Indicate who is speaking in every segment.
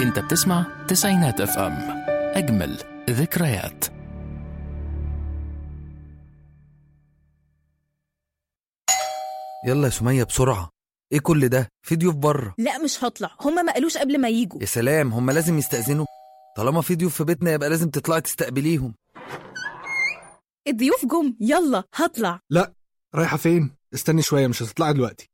Speaker 1: انت بتسمع تسعينات اف ام اجمل ذكريات
Speaker 2: يلا يا سمية بسرعة ايه كل ده في ضيوف بره
Speaker 3: لا مش هطلع هما ما قالوش قبل ما يجوا
Speaker 2: يا سلام هم لازم يستأذنوا طالما في ضيوف في بيتنا يبقى لازم تطلعي تستقبليهم
Speaker 3: الضيوف جم يلا هطلع
Speaker 4: لا رايحة فين؟ استني شوية مش هتطلعي دلوقتي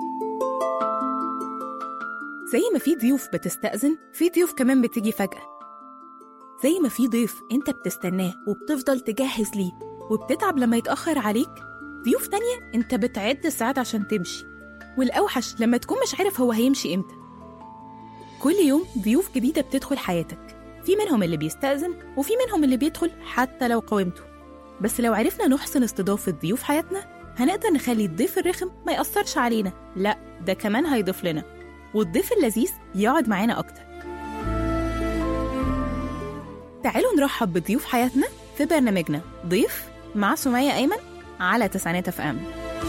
Speaker 3: زي ما في ضيوف بتستأذن في ضيوف كمان بتيجي فجأة زي ما في ضيف انت بتستناه وبتفضل تجهز ليه وبتتعب لما يتأخر عليك ضيوف تانية انت بتعد الساعات عشان تمشي والأوحش لما تكون مش عارف هو هيمشي امتى كل يوم ضيوف جديدة بتدخل حياتك في منهم اللي بيستأذن وفي منهم اللي بيدخل حتى لو قاومته بس لو عرفنا نحسن استضافة ضيوف حياتنا هنقدر نخلي الضيف الرخم ما يأثرش علينا لا ده كمان هيضيف لنا والضيف اللذيذ يقعد معانا أكتر تعالوا نرحب بضيوف حياتنا في برنامجنا ضيف مع سمية أيمن على تسعينات اف ام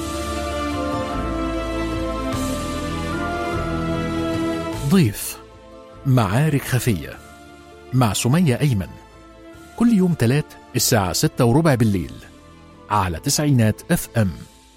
Speaker 1: ضيف معارك خفية مع سمية أيمن كل يوم تلات الساعة ستة وربع بالليل على تسعينات اف ام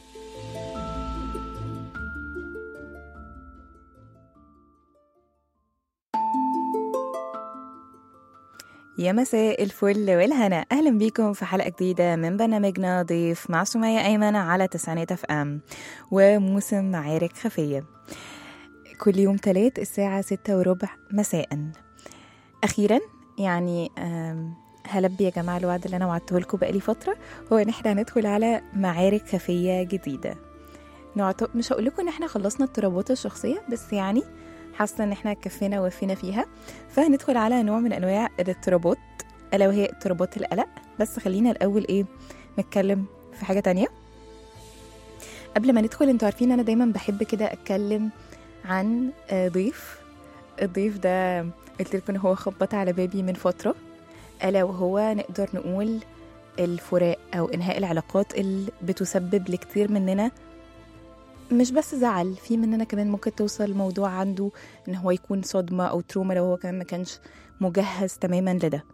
Speaker 3: يا مساء الفل والهنا اهلا بيكم في حلقه جديده من برنامجنا ضيف مع سمية ايمن على تسعينات اف ام وموسم معارك خفيه كل يوم تلات الساعه ستة وربع مساء اخيرا يعني آم، هلبي يا جماعه الوعد اللي انا وعدته لكم بقالي فتره هو ان احنا هندخل على معارك خفيه جديده نعت... مش هقول لكم ان احنا خلصنا اضطرابات الشخصيه بس يعني حاسه ان احنا كفينا ووفينا فيها فهندخل على نوع من انواع الاضطرابات الا وهي اضطرابات القلق بس خلينا الاول ايه نتكلم في حاجه تانية قبل ما ندخل انتوا عارفين انا دايما بحب كده اتكلم عن آه، ضيف الضيف ده قلت لكم ان هو خبط على بابي من فتره الا وهو نقدر نقول الفراق او انهاء العلاقات اللي بتسبب لكتير مننا مش بس زعل في مننا كمان ممكن توصل الموضوع عنده ان هو يكون صدمة او تروما لو هو كمان ما كانش مجهز تماما لده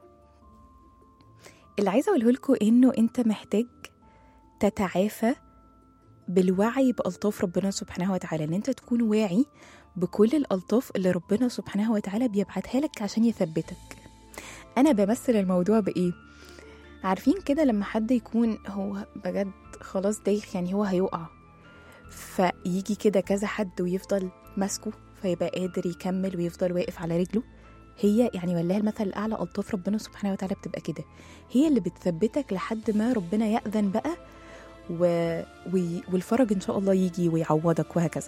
Speaker 3: اللي عايزة اقوله لكم انه انت محتاج تتعافى بالوعي بألطاف ربنا سبحانه وتعالى ان انت تكون واعي بكل الألطاف اللي ربنا سبحانه وتعالى بيبعتها لك عشان يثبتك انا بمثل الموضوع بايه عارفين كده لما حد يكون هو بجد خلاص دايخ يعني هو هيقع فيجي كده كذا حد ويفضل ماسكه فيبقى قادر يكمل ويفضل واقف على رجله هي يعني والله المثل الاعلى الطاف ربنا سبحانه وتعالى بتبقى كده هي اللي بتثبتك لحد ما ربنا ياذن بقى و... وي... والفرج ان شاء الله يجي ويعوضك وهكذا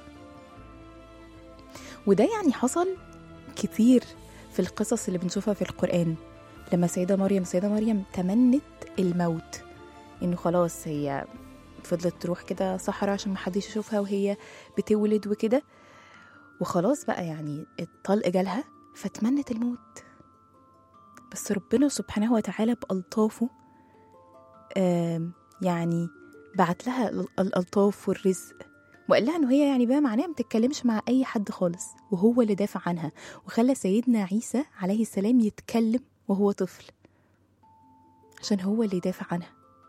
Speaker 3: وده يعني حصل كتير في القصص اللي بنشوفها في القران لما سيدة مريم سيدة مريم تمنت الموت انه خلاص هي فضلت تروح كده صحراء عشان محدش يشوفها وهي بتولد وكده وخلاص بقى يعني الطلق جالها فتمنت الموت بس ربنا سبحانه وتعالى بألطافه آم، يعني بعت لها ال- الألطاف والرزق وقال لها انه هي يعني بقى معناها ما تتكلمش مع اي حد خالص وهو اللي دافع عنها وخلى سيدنا عيسى عليه السلام يتكلم وهو طفل عشان هو اللي يدافع عنها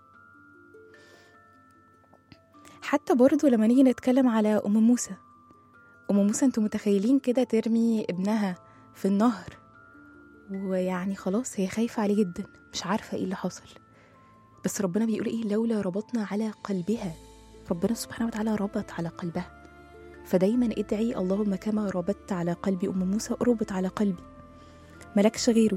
Speaker 3: حتى برضو لما نيجي نتكلم على أم موسى أم موسى انتوا متخيلين كده ترمي ابنها في النهر ويعني خلاص هي خايفة عليه جدا مش عارفة ايه اللي حصل بس ربنا بيقول ايه لولا ربطنا على قلبها ربنا سبحانه وتعالى ربط على قلبها فدايما ادعي اللهم كما ربطت على قلب أم موسى ربط على قلبي ملكش غيره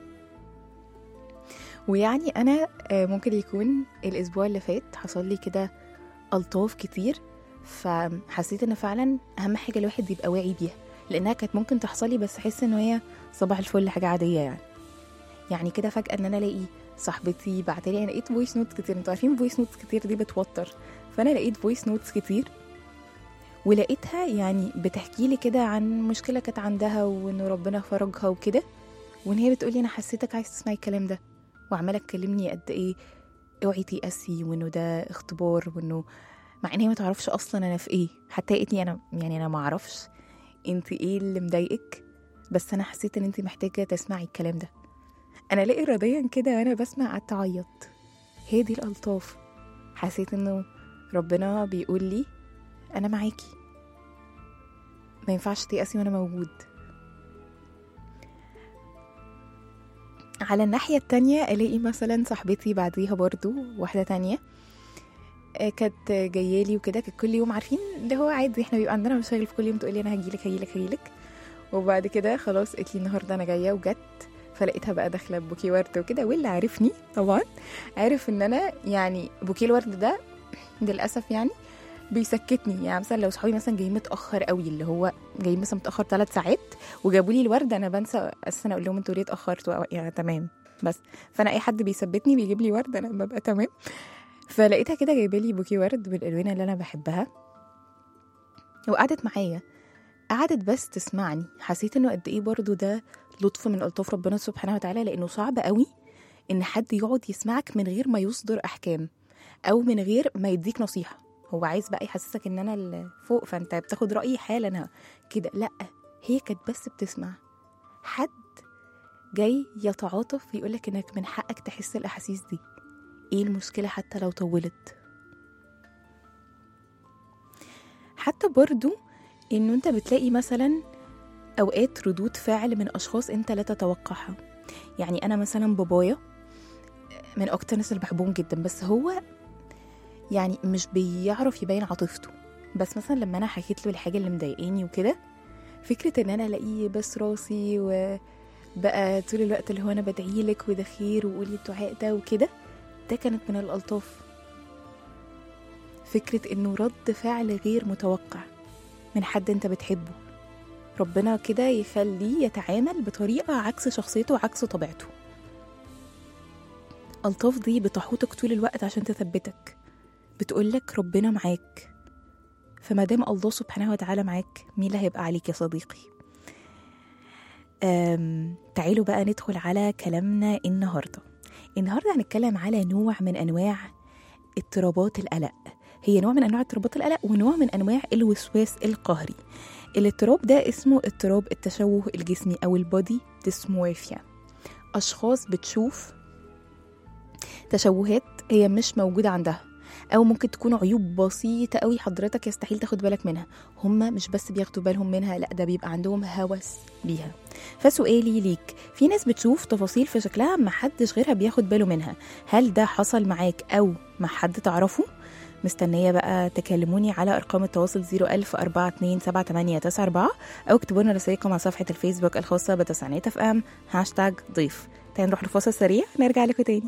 Speaker 3: ويعني أنا آه، ممكن يكون الأسبوع اللي فات حصل لي كده ألطاف كتير فحسيت ان فعلا اهم حاجه الواحد يبقى واعي بيها لانها كانت ممكن تحصل لي بس احس ان هي صباح الفل حاجه عاديه يعني يعني كده فجاه ان انا الاقي صاحبتي بعتلي انا لقيت فويس نوتس كتير انتوا عارفين فويس نوتس كتير دي بتوتر فانا لقيت فويس نوتس كتير ولقيتها يعني بتحكي لي كده عن مشكله كانت عندها وان ربنا فرجها وكده وان هي بتقولي انا حسيتك عايز تسمعي الكلام ده وعماله تكلمني قد ايه اوعي تيأسي وانه ده اختبار وانه مع ان هي ما تعرفش اصلا انا في ايه حتى لقيتني انا يعني انا ما اعرفش انت ايه اللي مضايقك بس انا حسيت ان انت محتاجه تسمعي الكلام ده انا لا اراديا كده وانا بسمع قعدت اعيط هي دي الالطاف حسيت انه ربنا بيقول لي انا معاكي ما ينفعش تيأسي وانا موجود على الناحية التانية ألاقي مثلا صاحبتي بعديها برضو واحدة تانية آه، كانت جايالي وكده كانت كل يوم عارفين اللي هو عادي احنا بيبقى عندنا مشاغل في كل يوم تقولي انا هجيلك هجيلك هجيلك وبعد كده خلاص قالت لي النهارده انا جايه وجت فلقيتها بقى داخله ببوكيه ورد وكده واللي عارفني طبعا عارف ان انا يعني بوكيه الورد ده للاسف يعني بيسكتني يعني مثلا لو صحابي مثلا جايين متاخر قوي اللي هو جايين مثلا متاخر ثلاث ساعات وجابوا لي الورد انا بنسى اساسا اقول لهم انتوا ليه اتاخرتوا أو- يعني تمام بس فانا اي حد بيثبتني بيجيب لي ورد انا ببقى تمام فلقيتها كده جايبه لي بوكيه ورد بالالوان اللي انا بحبها وقعدت معايا قعدت بس تسمعني حسيت انه قد ايه برضو ده لطف من الطاف ربنا سبحانه وتعالى لانه صعب قوي ان حد يقعد يسمعك من غير ما يصدر احكام او من غير ما يديك نصيحه هو عايز بقى يحسسك ان انا اللي فوق فانت بتاخد رايي حالا كده لا هي كانت بس بتسمع حد جاي يتعاطف يقولك انك من حقك تحس الاحاسيس دي ايه المشكله حتى لو طولت حتى برضو انه انت بتلاقي مثلا اوقات ردود فعل من اشخاص انت لا تتوقعها يعني انا مثلا بابايا من اكتر الناس اللي بحبهم جدا بس هو يعني مش بيعرف يبين عاطفته بس مثلا لما انا حكيت له الحاجه اللي مضايقاني وكده فكره ان انا الاقيه بس راسي وبقى طول الوقت اللي هو انا بدعي لك وده خير وقولي الدعاء ده وكده ده كانت من الالطاف فكره انه رد فعل غير متوقع من حد انت بتحبه ربنا كده يخليه يتعامل بطريقة عكس شخصيته وعكس طبيعته ألطاف دي بتحوطك طول الوقت عشان تثبتك بتقولك ربنا معاك فما دام الله سبحانه وتعالى معاك مين اللي هيبقى عليك يا صديقي أم تعالوا بقى ندخل على كلامنا النهارده النهارده هنتكلم على نوع من انواع اضطرابات القلق هي نوع من انواع اضطرابات القلق ونوع من انواع الوسواس القهري الاضطراب ده اسمه اضطراب التشوه الجسمي او البودي ديسمورفيا اشخاص بتشوف تشوهات هي مش موجوده عندها او ممكن تكون عيوب بسيطه قوي حضرتك يستحيل تاخد بالك منها هم مش بس بياخدوا بالهم منها لا ده بيبقى عندهم هوس بيها فسؤالي ليك في ناس بتشوف تفاصيل في شكلها ما حدش غيرها بياخد باله منها هل ده حصل معاك او مع حد تعرفه مستنية بقى تكلموني على أرقام التواصل 010427894 أو اكتبوا لنا رسائلكم على صفحة الفيسبوك الخاصة بتسعينات اف ام هاشتاج ضيف تعالوا نروح لفاصل سريع نرجع لكم تاني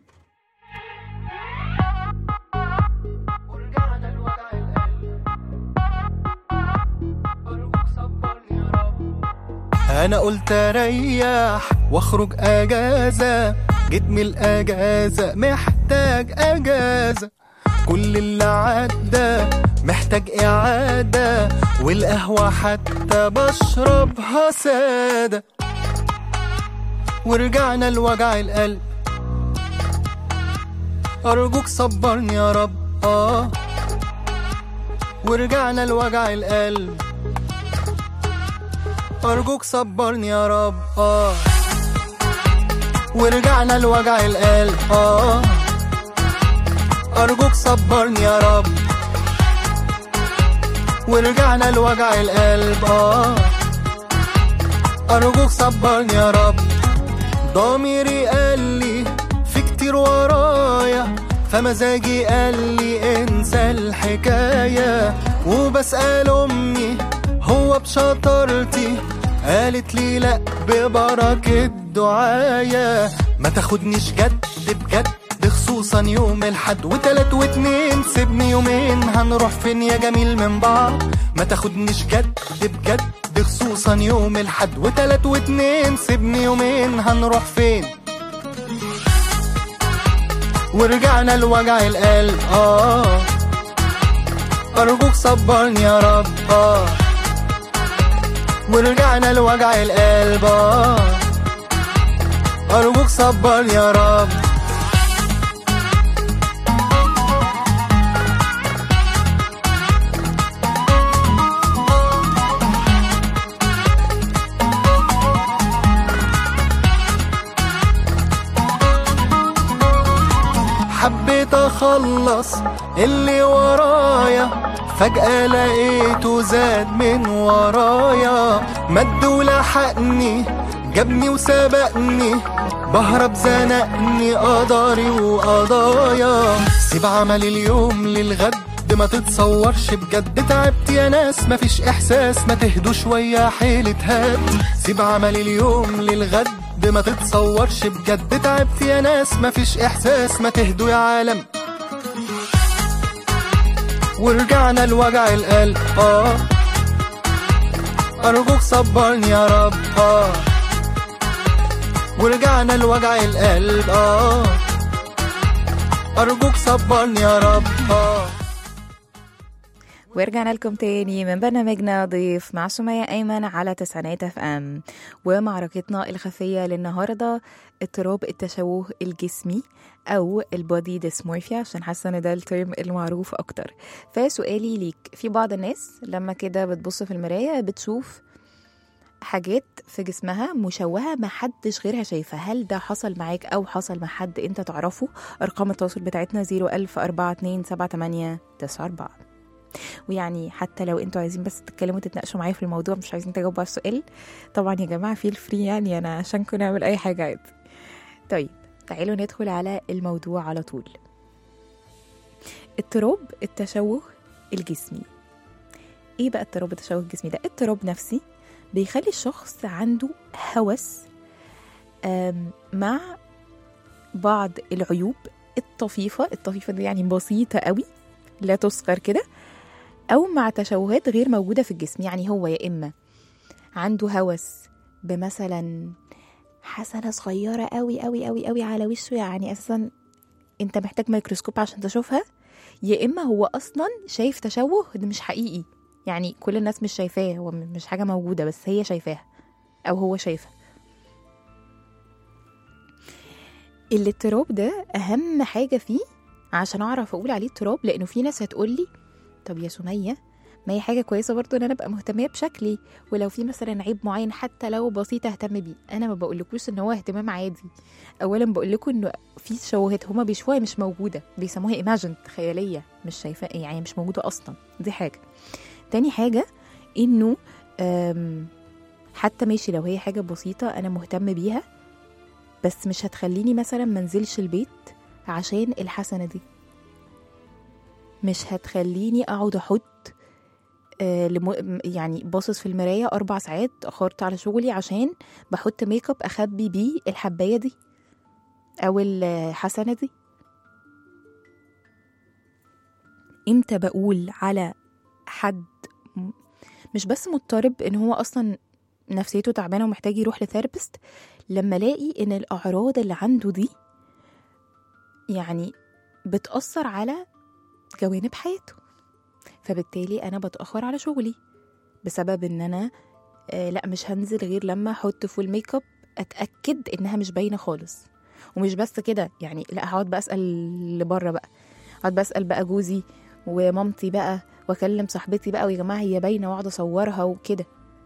Speaker 5: انا قلت اريح واخرج اجازه جيت من الاجازه محتاج اجازه كل اللي عدى محتاج اعاده والقهوه حتى بشربها ساده ورجعنا لوجع القلب ارجوك صبرني يا رب اه ورجعنا لوجع القلب أرجوك صبرني يا رب آه ورجعنا لوجع القلب آه أرجوك صبرني يا رب ورجعنا لوجع القلب آه أرجوك صبرني يا رب ضميري قال لي في كتير ورايا فمزاجي قال لي انسى الحكاية وبسأل أمي هو بشطارتي قالت لي لا ببركة دعايا ما تاخدنيش جد بجد خصوصا يوم الحد وتلات واتنين سيبني يومين هنروح فين يا جميل من بعض ما تاخدنيش جد بجد خصوصا يوم الحد وتلات واتنين سيبني يومين هنروح فين ورجعنا لوجع القلب اه أرجوك صبرني يا رب آه ورجعنا لوجع القلب آه أرجوك صبرني يا رب اخلص اللي ورايا فجأة لقيته زاد من ورايا مد ولحقني جابني وسبقني بهرب زنقني قدري وقضايا سيب عمل اليوم للغد ما تتصورش بجد تعبت يا ناس مفيش احساس ما تهدوا شوية حيلة هات سيب عمل اليوم للغد ما تتصورش بجد تعبت يا ناس مفيش احساس ما تهدوا يا عالم ورجعنا لوجع القلب اه ارجوك صبرني يا رب اه ورجعنا لوجع القلب اه ارجوك صبرني يا رب اه
Speaker 3: ورجعنا لكم تاني من برنامجنا ضيف مع سمية أيمن على تسعينات اف ام ومعركتنا الخفية للنهاردة اضطراب التشوه الجسمي أو البودي ديسمورفيا عشان حاسة ان ده الترم المعروف أكتر فسؤالي ليك في بعض الناس لما كده بتبص في المراية بتشوف حاجات في جسمها مشوهة ما حدش غيرها شايفها هل ده حصل معاك أو حصل مع حد أنت تعرفه أرقام التواصل بتاعتنا 010427894 ويعني حتى لو انتوا عايزين بس تتكلموا تتناقشوا معايا في الموضوع مش عايزين تجاوبوا على السؤال طبعا يا جماعه فيل فري يعني انا عشانكم نعمل اي حاجه عادي طيب تعالوا ندخل على الموضوع على طول اضطراب التشوه الجسمي ايه بقى اضطراب التشوه الجسمي ده اضطراب نفسي بيخلي الشخص عنده هوس آم، مع بعض العيوب الطفيفة الطفيفة دي يعني بسيطة قوي لا تذكر كده أو مع تشوهات غير موجودة في الجسم يعني هو يا إما عنده هوس بمثلا حسنة صغيرة قوي قوي قوي قوي على وشه يعني أساسا أنت محتاج ميكروسكوب عشان تشوفها يا إما هو أصلا شايف تشوه ده مش حقيقي يعني كل الناس مش شايفاه هو م- مش حاجة موجودة بس هي شايفاها أو هو شايفها الاضطراب ده أهم حاجة فيه عشان أعرف أقول عليه اضطراب لأنه في ناس هتقولي طب يا سمية ما هي حاجة كويسة برضو ان انا ابقى مهتمية بشكلي ولو في مثلا عيب معين حتى لو بسيط اهتم بيه انا ما بقولكوش ان هو اهتمام عادي اولا بقولكوا انه في تشوهات هما بيشوفوها مش موجودة بيسموها ايماجن خيالية مش شايفة يعني مش موجودة اصلا دي حاجة تاني حاجة انه أم، حتى ماشي لو هي حاجة بسيطة انا مهتم بيها بس مش هتخليني مثلا منزلش البيت عشان الحسنة دي مش هتخليني اقعد احط آه، لم... يعني باصص في المرايه اربع ساعات اخرت على شغلي عشان بحط ميك اب اخبي بيه الحبايه دي او الحسنه دي امتى بقول على حد م- مش بس مضطرب ان هو اصلا نفسيته تعبانه ومحتاج يروح لثيرابيست لما الاقي ان الاعراض اللي عنده دي يعني بتاثر على جوانب حياته فبالتالي انا بتاخر على شغلي بسبب ان انا آه لا مش هنزل غير لما احط فول ميك اب اتاكد انها مش باينه خالص ومش بس كده يعني لا هقعد بقى اسال اللي بره بقى هقعد بسال بقى جوزي ومامتي بقى واكلم صاحبتي بقى ويا جماعه هي باينه واقعد اصورها وكده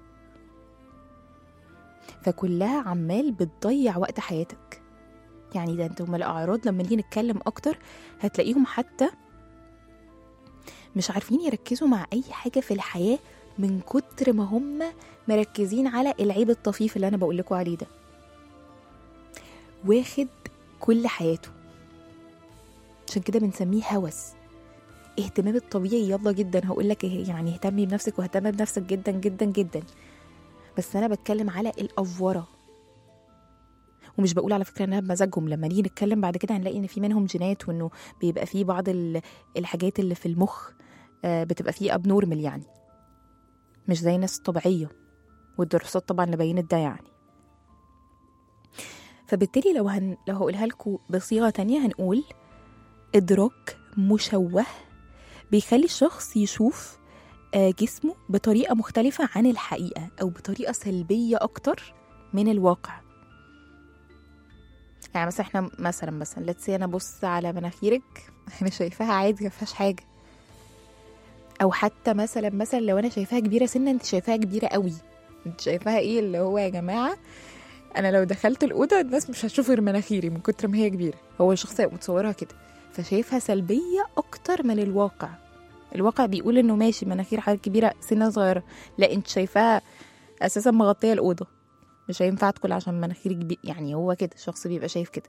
Speaker 3: فكلها عمال بتضيع وقت حياتك يعني ده انت هما الاعراض لما نيجي نتكلم اكتر هتلاقيهم حتى مش عارفين يركزوا مع اي حاجه في الحياه من كتر ما هم مركزين على العيب الطفيف اللي انا بقول لكم عليه ده واخد كل حياته عشان كده بنسميه هوس اهتمام الطبيعي يلا جدا هقول لك إيه يعني اهتمي بنفسك واهتم بنفسك جدا جدا جدا بس انا بتكلم على الافوره ومش بقول على فكره انها بمزاجهم لما نيجي نتكلم بعد كده هنلاقي ان في منهم جينات وانه بيبقى في بعض ال- الحاجات اللي في المخ آه، بتبقى فيه ابنورمال يعني مش زي الناس الطبيعيه والدراسات طبعا اللي بينت ده يعني فبالتالي لو هن... لو هقولها لكم بصيغه تانية هنقول ادراك مشوه بيخلي الشخص يشوف آه، جسمه بطريقه مختلفه عن الحقيقه او بطريقه سلبيه اكتر من الواقع يعني مثلا احنا مثلا مثلا ليتس انا ابص على مناخيرك انا شايفاها عادي ما فيهاش حاجه او حتى مثلا مثلا لو انا شايفاها كبيره سنه انت شايفاها كبيره قوي انت شايفاها ايه اللي هو يا جماعه انا لو دخلت الاوضه الناس مش هتشوف غير مناخيري من كتر ما هي كبيره هو الشخص هيبقى متصورها كده فشايفها سلبية أكتر من الواقع الواقع بيقول إنه ماشي مناخير حاجة كبيرة سنة صغيرة لا أنت شايفاها أساسا مغطية الأوضة مش هينفع تدخل عشان مناخيرك كبير يعني هو كده الشخص بيبقى شايف كده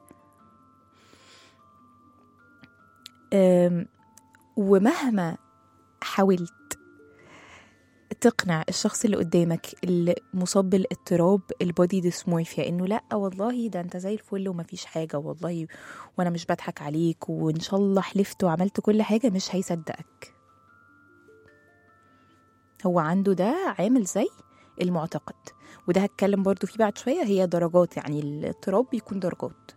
Speaker 3: أم، ومهما حاولت تقنع الشخص اللي قدامك اللي مصاب بالاضطراب البودي ديسمورفيا انه لا والله ده انت زي الفل ومفيش حاجه والله وانا مش بضحك عليك وان شاء الله حلفت وعملت كل حاجه مش هيصدقك هو عنده ده عامل زي المعتقد وده هتكلم برضو فيه بعد شويه هي درجات يعني الاضطراب بيكون درجات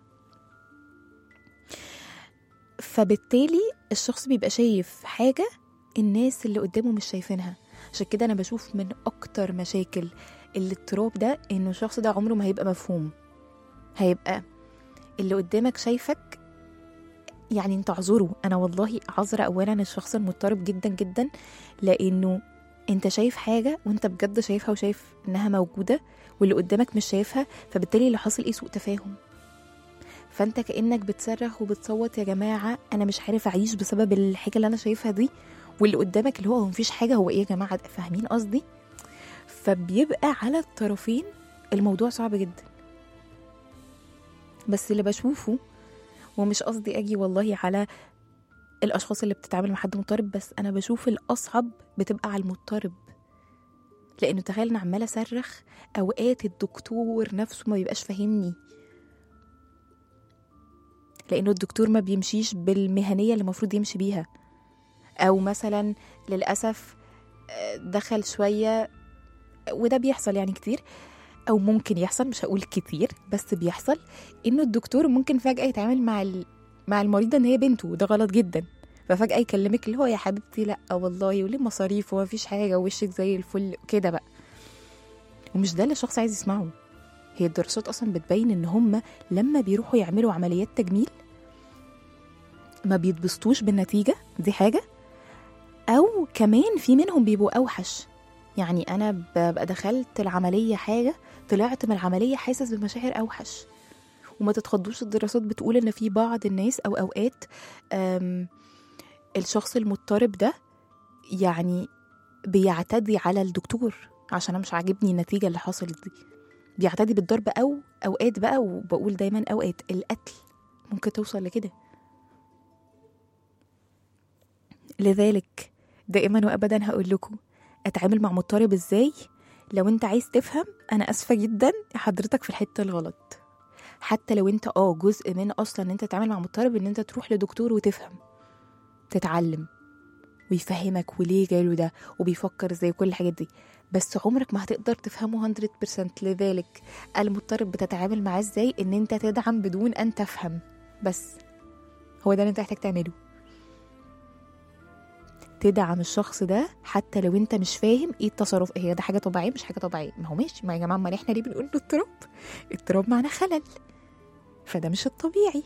Speaker 3: فبالتالي الشخص بيبقى شايف حاجه الناس اللي قدامه مش شايفينها عشان كده انا بشوف من اكتر مشاكل الاضطراب ده انه الشخص ده عمره ما هيبقى مفهوم هيبقى اللي قدامك شايفك يعني انت اعذره انا والله عذرة اولا الشخص المضطرب جدا جدا لانه انت شايف حاجة وانت بجد شايفها وشايف انها موجودة واللي قدامك مش شايفها فبالتالي اللي حاصل ايه سوء تفاهم فانت كانك بتصرخ وبتصوت يا جماعه انا مش عارف اعيش بسبب الحاجه اللي انا شايفها دي واللي قدامك اللي هو هو مفيش حاجه هو ايه يا جماعه فاهمين قصدي فبيبقى على الطرفين الموضوع صعب جدا بس اللي بشوفه ومش قصدي اجي والله على الاشخاص اللي بتتعامل مع حد مضطرب بس انا بشوف الاصعب بتبقى على المضطرب لانه تخيل انا عماله اصرخ اوقات الدكتور نفسه ما بيبقاش فاهمني لانه الدكتور ما بيمشيش بالمهنيه اللي المفروض يمشي بيها او مثلا للاسف آه، دخل شويه وده بيحصل يعني كتير او ممكن يحصل مش هقول كتير بس بيحصل انه الدكتور ممكن فجاه يتعامل مع ال... مع المريضه ان هي بنته وده غلط جدا ففجاه يكلمك اللي هو يا حبيبتي لا والله وليه مصاريف وما فيش حاجه ووشك زي الفل كده بقى ومش ده اللي الشخص عايز يسمعه هي الدراسات اصلا بتبين ان هم لما بيروحوا يعملوا عمليات تجميل ما بيتبسطوش بالنتيجه دي حاجه او كمان في منهم بيبقوا اوحش يعني انا ببقى دخلت العمليه حاجه طلعت من العمليه حاسس بمشاعر اوحش وما تتخضوش الدراسات بتقول ان في بعض الناس او اوقات أم، الشخص المضطرب ده يعني بيعتدي على الدكتور عشان انا مش عاجبني النتيجه اللي حصلت دي بيعتدي بالضرب او اوقات بقى وبقول دايما اوقات القتل ممكن توصل لكده لذلك دائما وابدا هقول لكم اتعامل مع مضطرب ازاي لو انت عايز تفهم انا اسفه جدا حضرتك في الحته الغلط حتى لو انت اه جزء من اصلا ان انت تتعامل مع مضطرب ان انت تروح لدكتور وتفهم تتعلم ويفهمك وليه جاله ده وبيفكر ازاي وكل الحاجات دي بس عمرك ما هتقدر تفهمه 100% لذلك المضطرب بتتعامل معاه ازاي ان انت تدعم بدون ان تفهم بس هو ده اللي انت محتاج تعمله تدعم الشخص ده حتى لو انت مش فاهم ايه التصرف هي ده حاجه طبيعيه مش حاجه طبيعيه ما هو ماشي ما يا جماعه امال احنا ليه بنقول له اضطراب اضطراب معناه خلل فده مش الطبيعي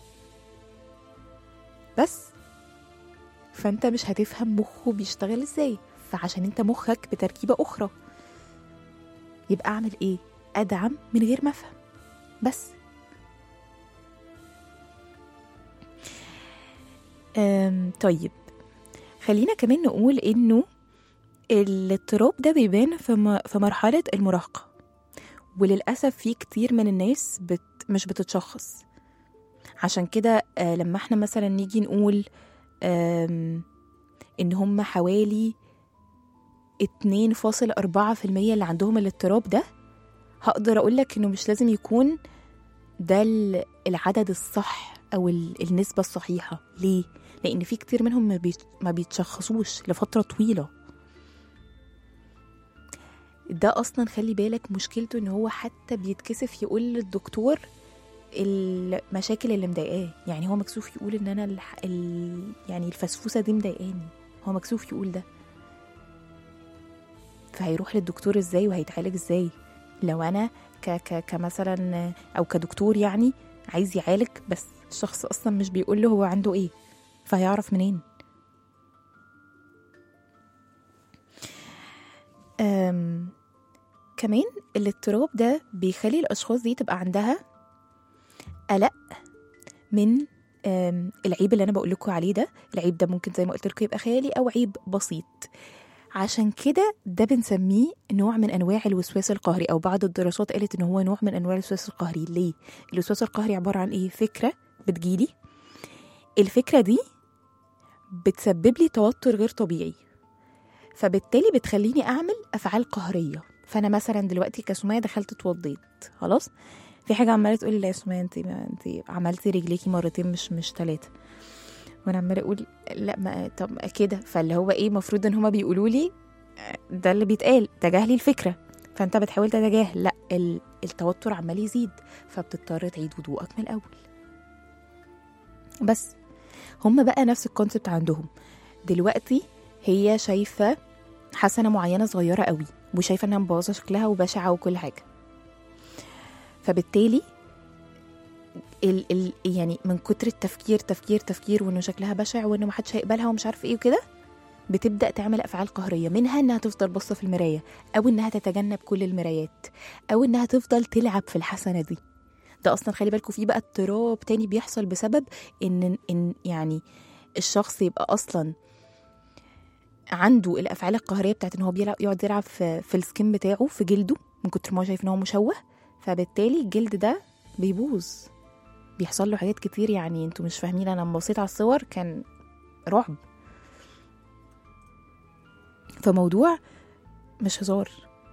Speaker 3: بس فانت مش هتفهم مخه بيشتغل ازاي فعشان انت مخك بتركيبه اخرى يبقى اعمل ايه ادعم من غير ما افهم بس أم طيب خلينا كمان نقول انه الاضطراب ده بيبان في م- في مرحله المراهقه وللاسف في كتير من الناس بت مش بتتشخص عشان كده آه، لما احنا مثلا نيجي نقول آم، ان هم حوالي 2.4% اللي عندهم الاضطراب ده هقدر اقول لك انه مش لازم يكون ده ال- العدد الصح او ال- النسبه الصحيحه ليه لان في كتير منهم ما بيت- ما بيتشخصوش لفتره طويله ده اصلا خلي بالك مشكلته ان هو حتى بيتكسف يقول للدكتور المشاكل اللي مضايقاه يعني هو مكسوف يقول ان انا الح... ال... يعني الفسفوسه دي مضايقاني هو مكسوف يقول ده فهيروح للدكتور ازاي وهيتعالج ازاي لو انا ك... ك... كمثلا او كدكتور يعني عايز يعالج بس الشخص اصلا مش بيقول له هو عنده ايه فهيعرف منين أم... كمان الاضطراب ده بيخلي الاشخاص دي تبقى عندها قلق من آم، العيب اللي انا بقول لكم عليه ده العيب ده ممكن زي ما قلت لكم يبقى خيالي او عيب بسيط عشان كده ده بنسميه نوع من انواع الوسواس القهري او بعض الدراسات قالت ان هو نوع من انواع الوسواس القهري ليه الوسواس القهري عباره عن ايه فكره بتجيلي الفكره دي بتسبب لي توتر غير طبيعي فبالتالي بتخليني اعمل افعال قهريه فانا مثلا دلوقتي كسميه دخلت اتوضيت خلاص في حاجه عماله تقولي لا يا سميه انت انت عملتي رجليكي مرتين مش مش ثلاثه وانا عماله اقول لا ما طب كده فاللي هو ايه المفروض ان هما بيقولوا لي ده اللي بيتقال تجاهلي الفكره فانت بتحاول تتجاهل لا ال- التوتر عمال يزيد فبتضطر تعيد وضوءك من الاول بس هم بقى نفس الكونسبت عندهم دلوقتي هي شايفه حسنه معينه صغيره قوي وشايفه انها مبوظه شكلها وبشعه وكل حاجه فبالتالي ال ال يعني من كتر التفكير تفكير تفكير وانه شكلها بشع وانه محدش هيقبلها ومش عارف ايه وكده بتبدا تعمل افعال قهريه منها انها تفضل باصه في المرايه او انها تتجنب كل المرايات او انها تفضل تلعب في الحسنه دي ده اصلا خلي بالكم في بقى اضطراب تاني بيحصل بسبب ان ان يعني الشخص يبقى اصلا عنده الافعال القهريه بتاعت ان هو بيلعب يقعد يلعب في, في السكين بتاعه في جلده من كتر ما هو شايف ان هو مشوه فبالتالي الجلد ده بيبوظ بيحصل له حاجات كتير يعني انتوا مش فاهمين انا لما بصيت على الصور كان رعب فموضوع مش هزار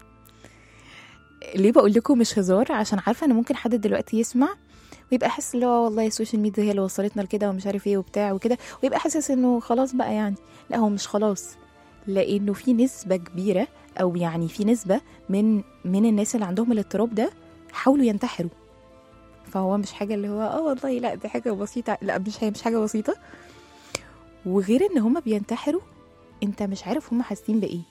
Speaker 3: ليه بقول لكم مش هزار عشان عارفه ان ممكن حد دلوقتي يسمع ويبقى حاسس اللي هو والله السوشيال ميديا هي اللي وصلتنا لكده ومش عارف ايه وبتاع وكده ويبقى حاسس انه خلاص بقى يعني لا هو مش خلاص لانه في نسبه كبيره او يعني في نسبه من من الناس اللي عندهم الاضطراب ده حاولوا ينتحروا فهو مش حاجه اللي هو اه والله لا دي حاجه بسيطه لا مش هي مش حاجه بسيطه وغير ان هما بينتحروا انت مش عارف هما حاسين بايه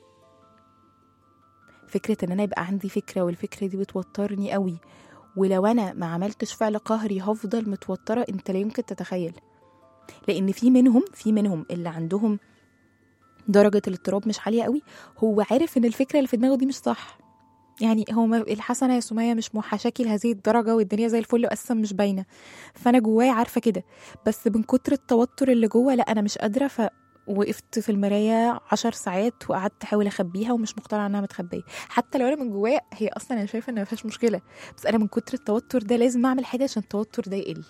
Speaker 3: فكره ان انا يبقى عندي فكره والفكره دي بتوترني قوي ولو انا ما عملتش فعل قهري هفضل متوتره انت لا يمكن تتخيل لان في منهم في منهم اللي عندهم درجه الاضطراب مش عاليه قوي هو عارف ان الفكره اللي في دماغه دي مش صح يعني هو ما الحسنه يا سميه مش موحشاكي لهذه الدرجه والدنيا زي الفل واساسا مش باينه فانا جوايا عارفه كده بس من كتر التوتر اللي جوه لا انا مش قادره ف وقفت في المراية عشر ساعات وقعدت احاول اخبيها ومش مقتنعه انها متخبيه حتى لو انا من جوايا هي اصلا انا شايفه ان ما فيهاش مشكله بس انا من كتر التوتر ده لازم اعمل حاجه عشان التوتر ده يقل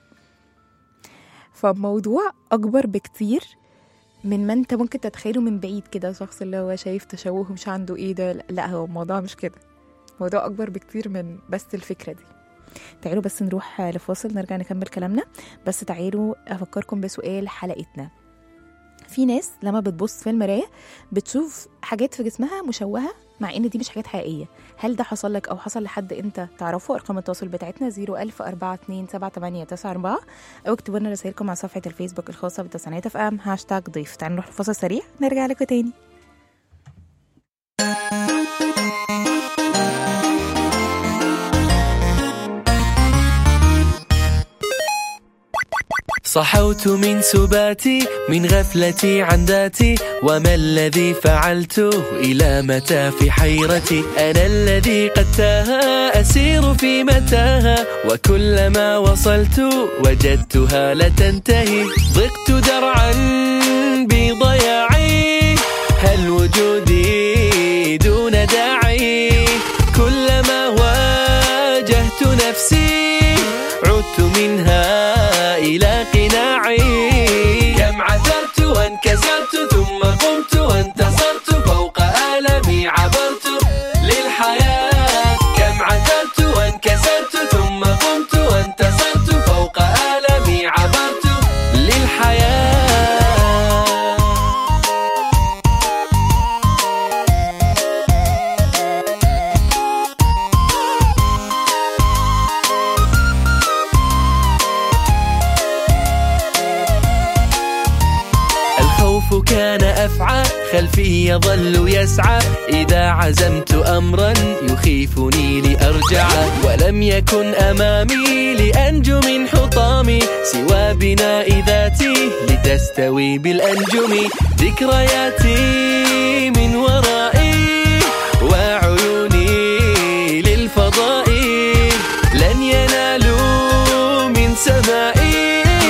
Speaker 3: فالموضوع اكبر بكتير من ما انت ممكن تتخيله من بعيد كده شخص اللي هو شايف تشوه مش عنده ايه ده لا هو الموضوع مش كده الموضوع اكبر بكتير من بس الفكره دي تعالوا بس نروح لفاصل نرجع نكمل كلامنا بس تعالوا افكركم بسؤال حلقتنا في ناس لما بتبص في المرايه بتشوف حاجات في جسمها مشوهه مع ان دي مش حاجات حقيقيه هل ده حصل لك او حصل لحد انت تعرفه ارقام التواصل بتاعتنا 010427894 او اكتبوا لنا رسائلكم على صفحه الفيسبوك الخاصه بتسعينات اف ام هاشتاج ضيف تعالوا نروح لفاصل سريع نرجع لكم تاني
Speaker 6: صحوت من سباتي من غفلتي عن ذاتي وما الذي فعلته إلى متى في حيرتي أنا الذي قد تاها أسير في متاهة وكلما وصلت وجدتها لا تنتهي ضقت درعا بضياعي هل وجودي دون داعي كلما واجهت نفسي عدت منها إلى قناعي كم عثرت وانكسرت ثم قمت وانتصرت فوق آلمي عبرت للحياة كم عثرت وانكسرت ثم قمت وانتصرت فوق آلمي عبرت للحياة الخوف كان أفعى خلفي يظل يسعى إذا عزمت أمرا يخيفني لأرجع ولم يكن أمامي لأنجو من حطامي سوى بناء ذاتي لتستوي بالأنجم ذكرياتي من ورائي وعيوني للفضاء لن ينالوا من سمائي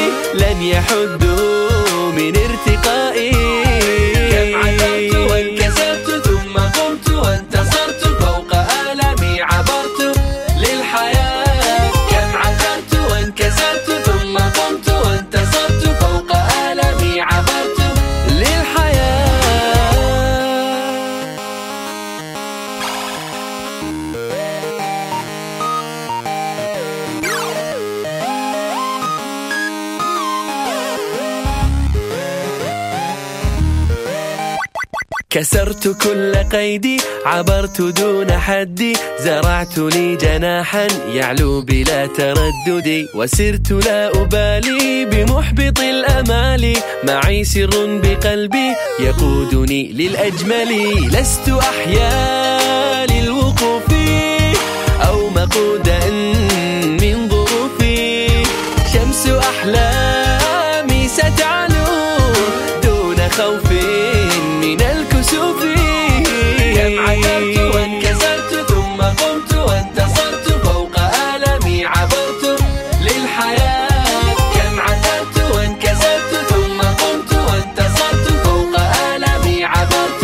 Speaker 6: كسرت كل قيدي عبرت دون حدي زرعت لي جناحا يعلو بلا تردد وسرت لا أبالي بمحبط الأمال معي سر بقلبي يقودني للأجمل لست أحيا للوقوف أو مقودا من ظروفي شمس أحلامي ستعلو دون خوف من الكسوف كم عثرت وانكسرت ثم قمت وانتصرت فوق آلمي عبرت للحياة كم عثرت وانكسرت ثم قمت وانتصرت فوق آلمي عبرت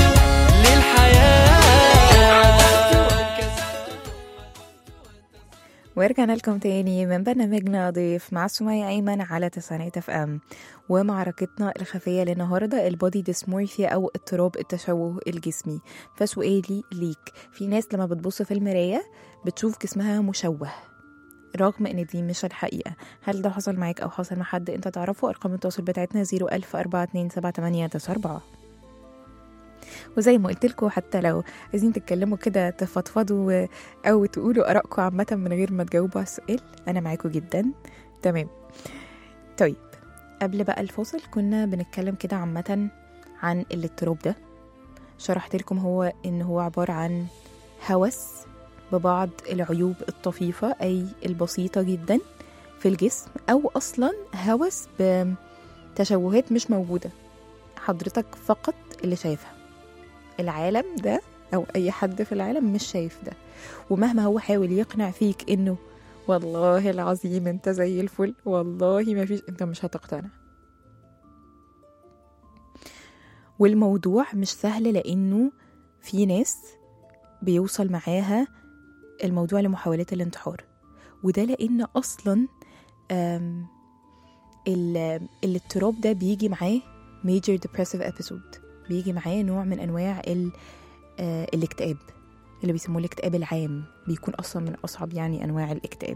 Speaker 6: للحياة
Speaker 3: ورجعنا لكم تاني من برنامجنا ضيف مع سمية أيمن على تسعينات اف ام ومعركتنا الخفية للنهاردة البودي ديسمورفيا أو اضطراب التشوه الجسمي فسؤالي ليك في ناس لما بتبص في المراية بتشوف جسمها مشوه رغم ان دي مش الحقيقة هل ده حصل معاك او حصل مع حد انت تعرفه ارقام التواصل بتاعتنا 010427894 وزي ما قلت لكم حتى لو عايزين تتكلموا كده تفضفضوا او تقولوا ارائكم عامه من غير ما تجاوبوا على السؤال انا معاكم جدا تمام طيب قبل بقى الفاصل كنا بنتكلم كده عامه عن الاضطراب ده شرحت لكم هو ان هو عباره عن هوس ببعض العيوب الطفيفه اي البسيطه جدا في الجسم او اصلا هوس بتشوهات مش موجوده حضرتك فقط اللي شايفها العالم ده او اي حد في العالم مش شايف ده ومهما هو حاول يقنع فيك انه والله العظيم انت زي الفل والله ما فيش انت مش هتقتنع والموضوع مش سهل لانه في ناس بيوصل معاها الموضوع لمحاولات الانتحار وده لان اصلا آم، ال- الاضطراب ده بيجي معاه major depressive episode بيجي معاه نوع من انواع ال- آه، الاكتئاب اللي بيسموه الاكتئاب العام بيكون اصلا من اصعب يعني انواع الاكتئاب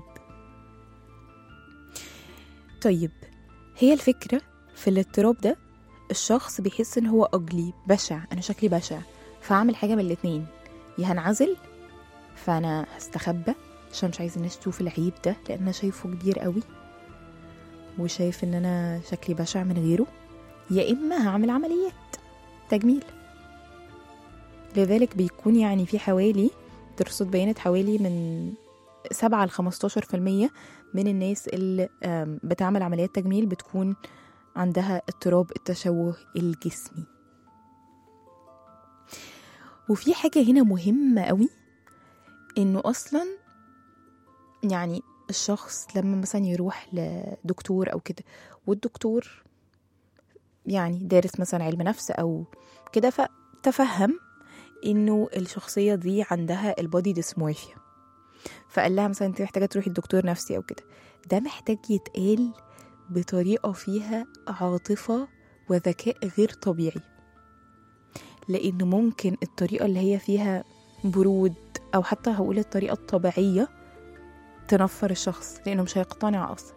Speaker 3: طيب هي الفكره في الاضطراب ده الشخص بيحس ان هو اجلي بشع انا شكلي بشع فاعمل حاجه من الاتنين يا هنعزل فانا هستخبى عشان مش عايز الناس تشوف العيب ده لان انا شايفه كبير قوي وشايف ان انا شكلي بشع من غيره يا اما هعمل عمليات تجميل لذلك بيكون يعني في حوالي دراسات بينت حوالي من 7 ل 15% من الناس اللي آم، بتعمل عمليات تجميل بتكون عندها اضطراب التشوه الجسمي وفي حاجة هنا مهمة قوي انه اصلا يعني الشخص لما مثلا يروح لدكتور او كده والدكتور يعني دارس مثلا علم نفس او كده فتفهم انه الشخصيه دي عندها البودي ديسمورفيا فقال لها مثلا انت محتاجه تروحي لدكتور نفسي او كده ده محتاج يتقال بطريقه فيها عاطفه وذكاء غير طبيعي لان ممكن الطريقه اللي هي فيها برود او حتى هقول الطريقه الطبيعيه تنفر الشخص لانه مش هيقتنع اصلا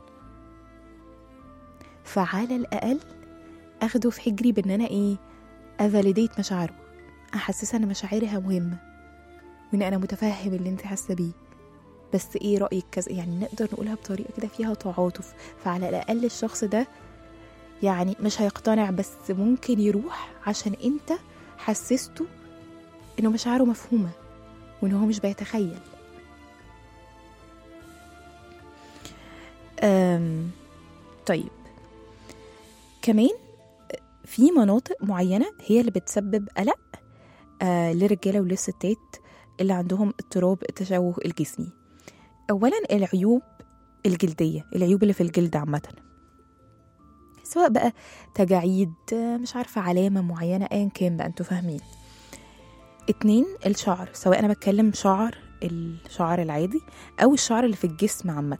Speaker 3: فعلى الاقل اخده في حجري بان انا ايه افاليديت مشاعره احسسها ان مشاعرها مهمه وان انا متفهم اللي انت حاسه بيه بس ايه رايك كذا يعني نقدر نقولها بطريقه كده فيها تعاطف فعلى الاقل الشخص ده يعني مش هيقتنع بس ممكن يروح عشان انت حسسته انه مشاعره مفهومه وان هو مش بيتخيل أم طيب كمان في مناطق معينة هي اللي بتسبب قلق آه للرجالة وللستات اللي عندهم اضطراب التشوه الجسمي أولا العيوب الجلدية العيوب اللي في الجلد عامة سواء بقى تجاعيد آه، مش عارفة علامة معينة أيا كان بقى انتوا فاهمين اتنين الشعر سواء أنا بتكلم شعر الشعر العادي أو الشعر اللي في الجسم عامة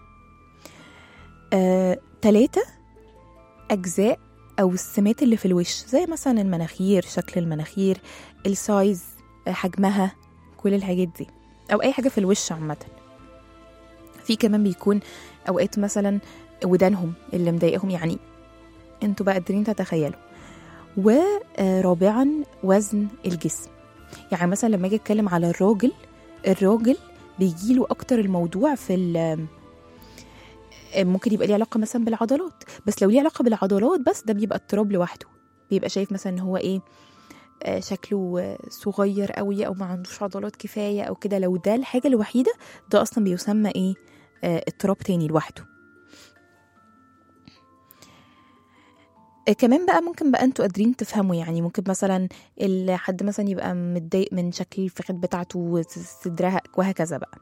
Speaker 3: آه، تلاتة أجزاء أو السمات اللي في الوش زي مثلا المناخير شكل المناخير السايز آه، حجمها كل الحاجات دي أو أي حاجة في الوش عامة في كمان بيكون أوقات مثلا ودانهم اللي مضايقهم يعني انتوا بقى قادرين تتخيلوا ورابعا وزن الجسم يعني مثلا لما اجي اتكلم على الراجل الراجل بيجيله اكتر الموضوع في ال- ممكن يبقى ليه علاقه مثلا بالعضلات بس لو ليه علاقه بالعضلات بس ده بيبقى اضطراب لوحده بيبقى شايف مثلا ان هو ايه آه، شكله آه، صغير قوي او ما عندوش عضلات كفايه او كده لو ده الحاجه الوحيده ده اصلا بيسمى ايه آه، اضطراب تاني لوحده آه، كمان بقى ممكن بقى انتوا قادرين تفهموا يعني ممكن مثلا ال- حد مثلا يبقى متضايق من شكل الفخذ بتاعته صدرها وهكذا بقى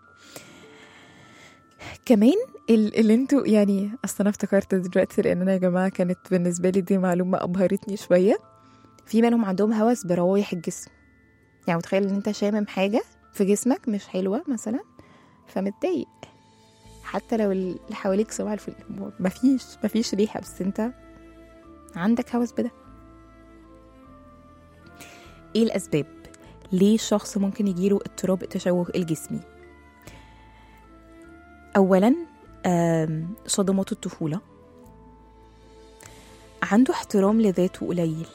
Speaker 3: كمان ال- اللي انتوا يعني اصل انا افتكرت دلوقتي لان انا يا جماعه كانت بالنسبه لي دي معلومه ابهرتني شويه في منهم عندهم هوس بروايح الجسم يعني متخيل ان انت شامم حاجه في جسمك مش حلوه مثلا فمتضايق حتى لو اللي حواليك صباح الفل مفيش مفيش ريحه بس انت عندك هوس بده ايه الاسباب ليه الشخص ممكن يجيله اضطراب التشوه الجسمي اولا آم، صدمات الطفوله عنده احترام لذاته قليل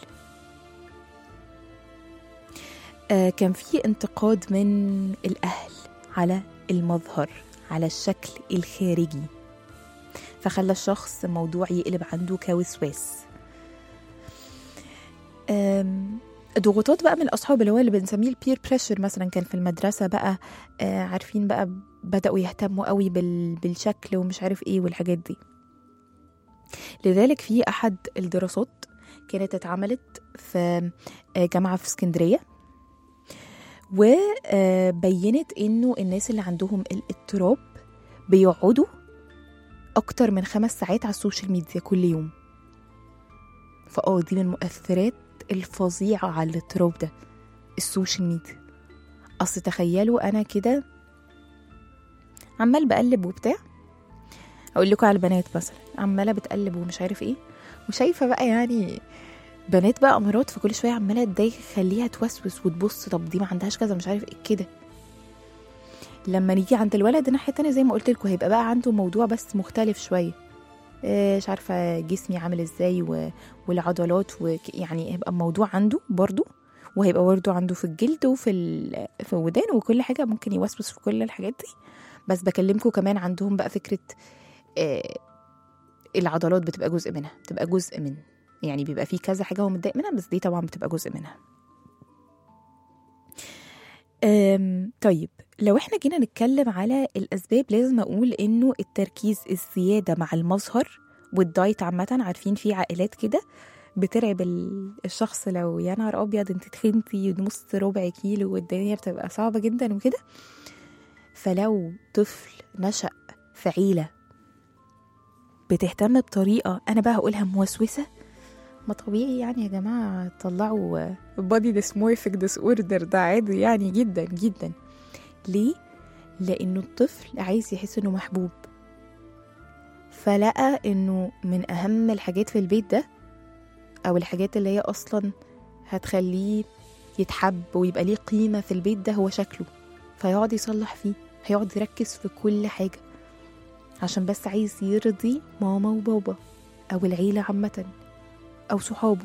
Speaker 3: آه، كان في انتقاد من الأهل على المظهر على الشكل الخارجي فخلى الشخص الموضوع يقلب عنده كوسواس آم، ضغوطات بقى من الأصحاب اللي هو اللي بنسميه البير بريشر مثلا كان في المدرسة بقى آه، عارفين بقى بدأوا يهتموا قوي بال- بالشكل ومش عارف ايه والحاجات دي لذلك في أحد الدراسات كانت اتعملت في آه، جامعة في اسكندرية وبينت انه الناس اللي عندهم الاضطراب بيقعدوا اكتر من خمس ساعات على السوشيال ميديا كل يوم فاه دي من المؤثرات الفظيعة على الاضطراب ده السوشيال ميديا اصل تخيلوا انا كده عمال بقلب وبتاع اقول لكم على البنات مثلا عماله بتقلب ومش عارف ايه وشايفه بقى يعني بنات بقى امارات فكل شويه عماله تضايق خليها توسوس وتبص طب دي ما عندهاش كذا مش عارف ايه كده لما نيجي عند الولد الناحيه التانية زي ما قلت لكم هيبقى بقى عنده موضوع بس مختلف شويه إيه، مش عارفه جسمي عامل ازاي و... والعضلات وك... يعني هيبقى الموضوع عنده برضو وهيبقى برضو عنده في الجلد وفي ال... في الودان وكل حاجه ممكن يوسوس في كل الحاجات دي بس بكلمكم كمان عندهم بقى فكره إيه العضلات بتبقى جزء منها بتبقى جزء من يعني بيبقى في كذا حاجه هو متضايق منها بس دي طبعا بتبقى جزء منها أم طيب لو احنا جينا نتكلم على الاسباب لازم اقول انه التركيز الزياده مع المظهر والدايت عامه عارفين في عائلات كده بترعب ال- الشخص لو يا نهار ابيض انت تخنتي نص ربع كيلو والدنيا بتبقى صعبه جدا وكده فلو طفل نشأ في عيله بتهتم بطريقه انا بقى هقولها موسوسه ما طبيعي يعني يا جماعة طلعوا بادي ديسمورفيك ديس اوردر ده عادي يعني جدا جدا ليه؟ لأنه الطفل عايز يحس إنه محبوب فلقى إنه من أهم الحاجات في البيت ده أو الحاجات اللي هي أصلا هتخليه يتحب ويبقى ليه قيمة في البيت ده هو شكله فيقعد يصلح فيه هيقعد يركز في كل حاجة عشان بس عايز يرضي ماما وبابا أو العيلة عامةً أو صحابه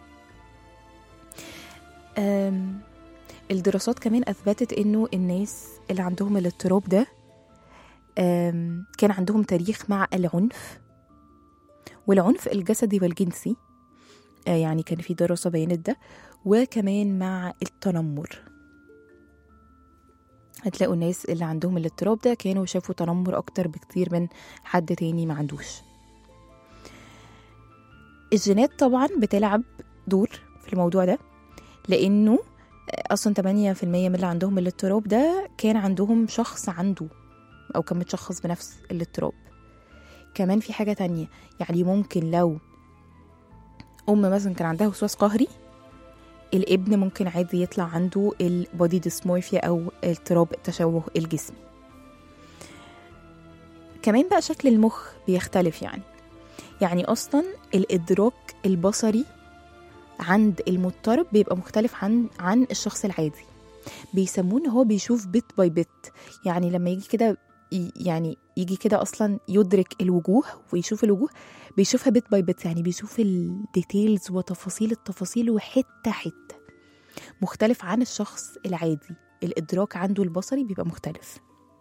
Speaker 3: أم، الدراسات كمان أثبتت إنه الناس اللي عندهم الاضطراب ده أم، كان عندهم تاريخ مع العنف والعنف الجسدي والجنسي آه، يعني كان في دراسة بينت ده وكمان مع التنمر هتلاقوا الناس اللي عندهم الاضطراب ده كانوا شافوا تنمر أكتر بكتير من حد تاني ما عندوش الجينات طبعا بتلعب دور في الموضوع ده لانه اصلا 8% من اللي عندهم الاضطراب ده كان عندهم شخص عنده او كان متشخص بنفس الاضطراب كمان في حاجة تانية يعني ممكن لو أم مثلا كان عندها وسواس قهري الابن ممكن عادي يطلع عنده البودي ديسمورفيا أو اضطراب التشوه الجسمي كمان بقى شكل المخ بيختلف يعني يعني اصلا الادراك البصري عند المضطرب بيبقى مختلف عن عن الشخص العادي بيسموه ان هو بيشوف بت باي بت يعني لما يجي كده ي- يعني يجي كده اصلا يدرك الوجوه ويشوف الوجوه بيشوفها بيت باي بيت يعني بيشوف الديتيلز وتفاصيل التفاصيل وحته حته مختلف عن الشخص العادي الادراك عنده البصري بيبقى مختلف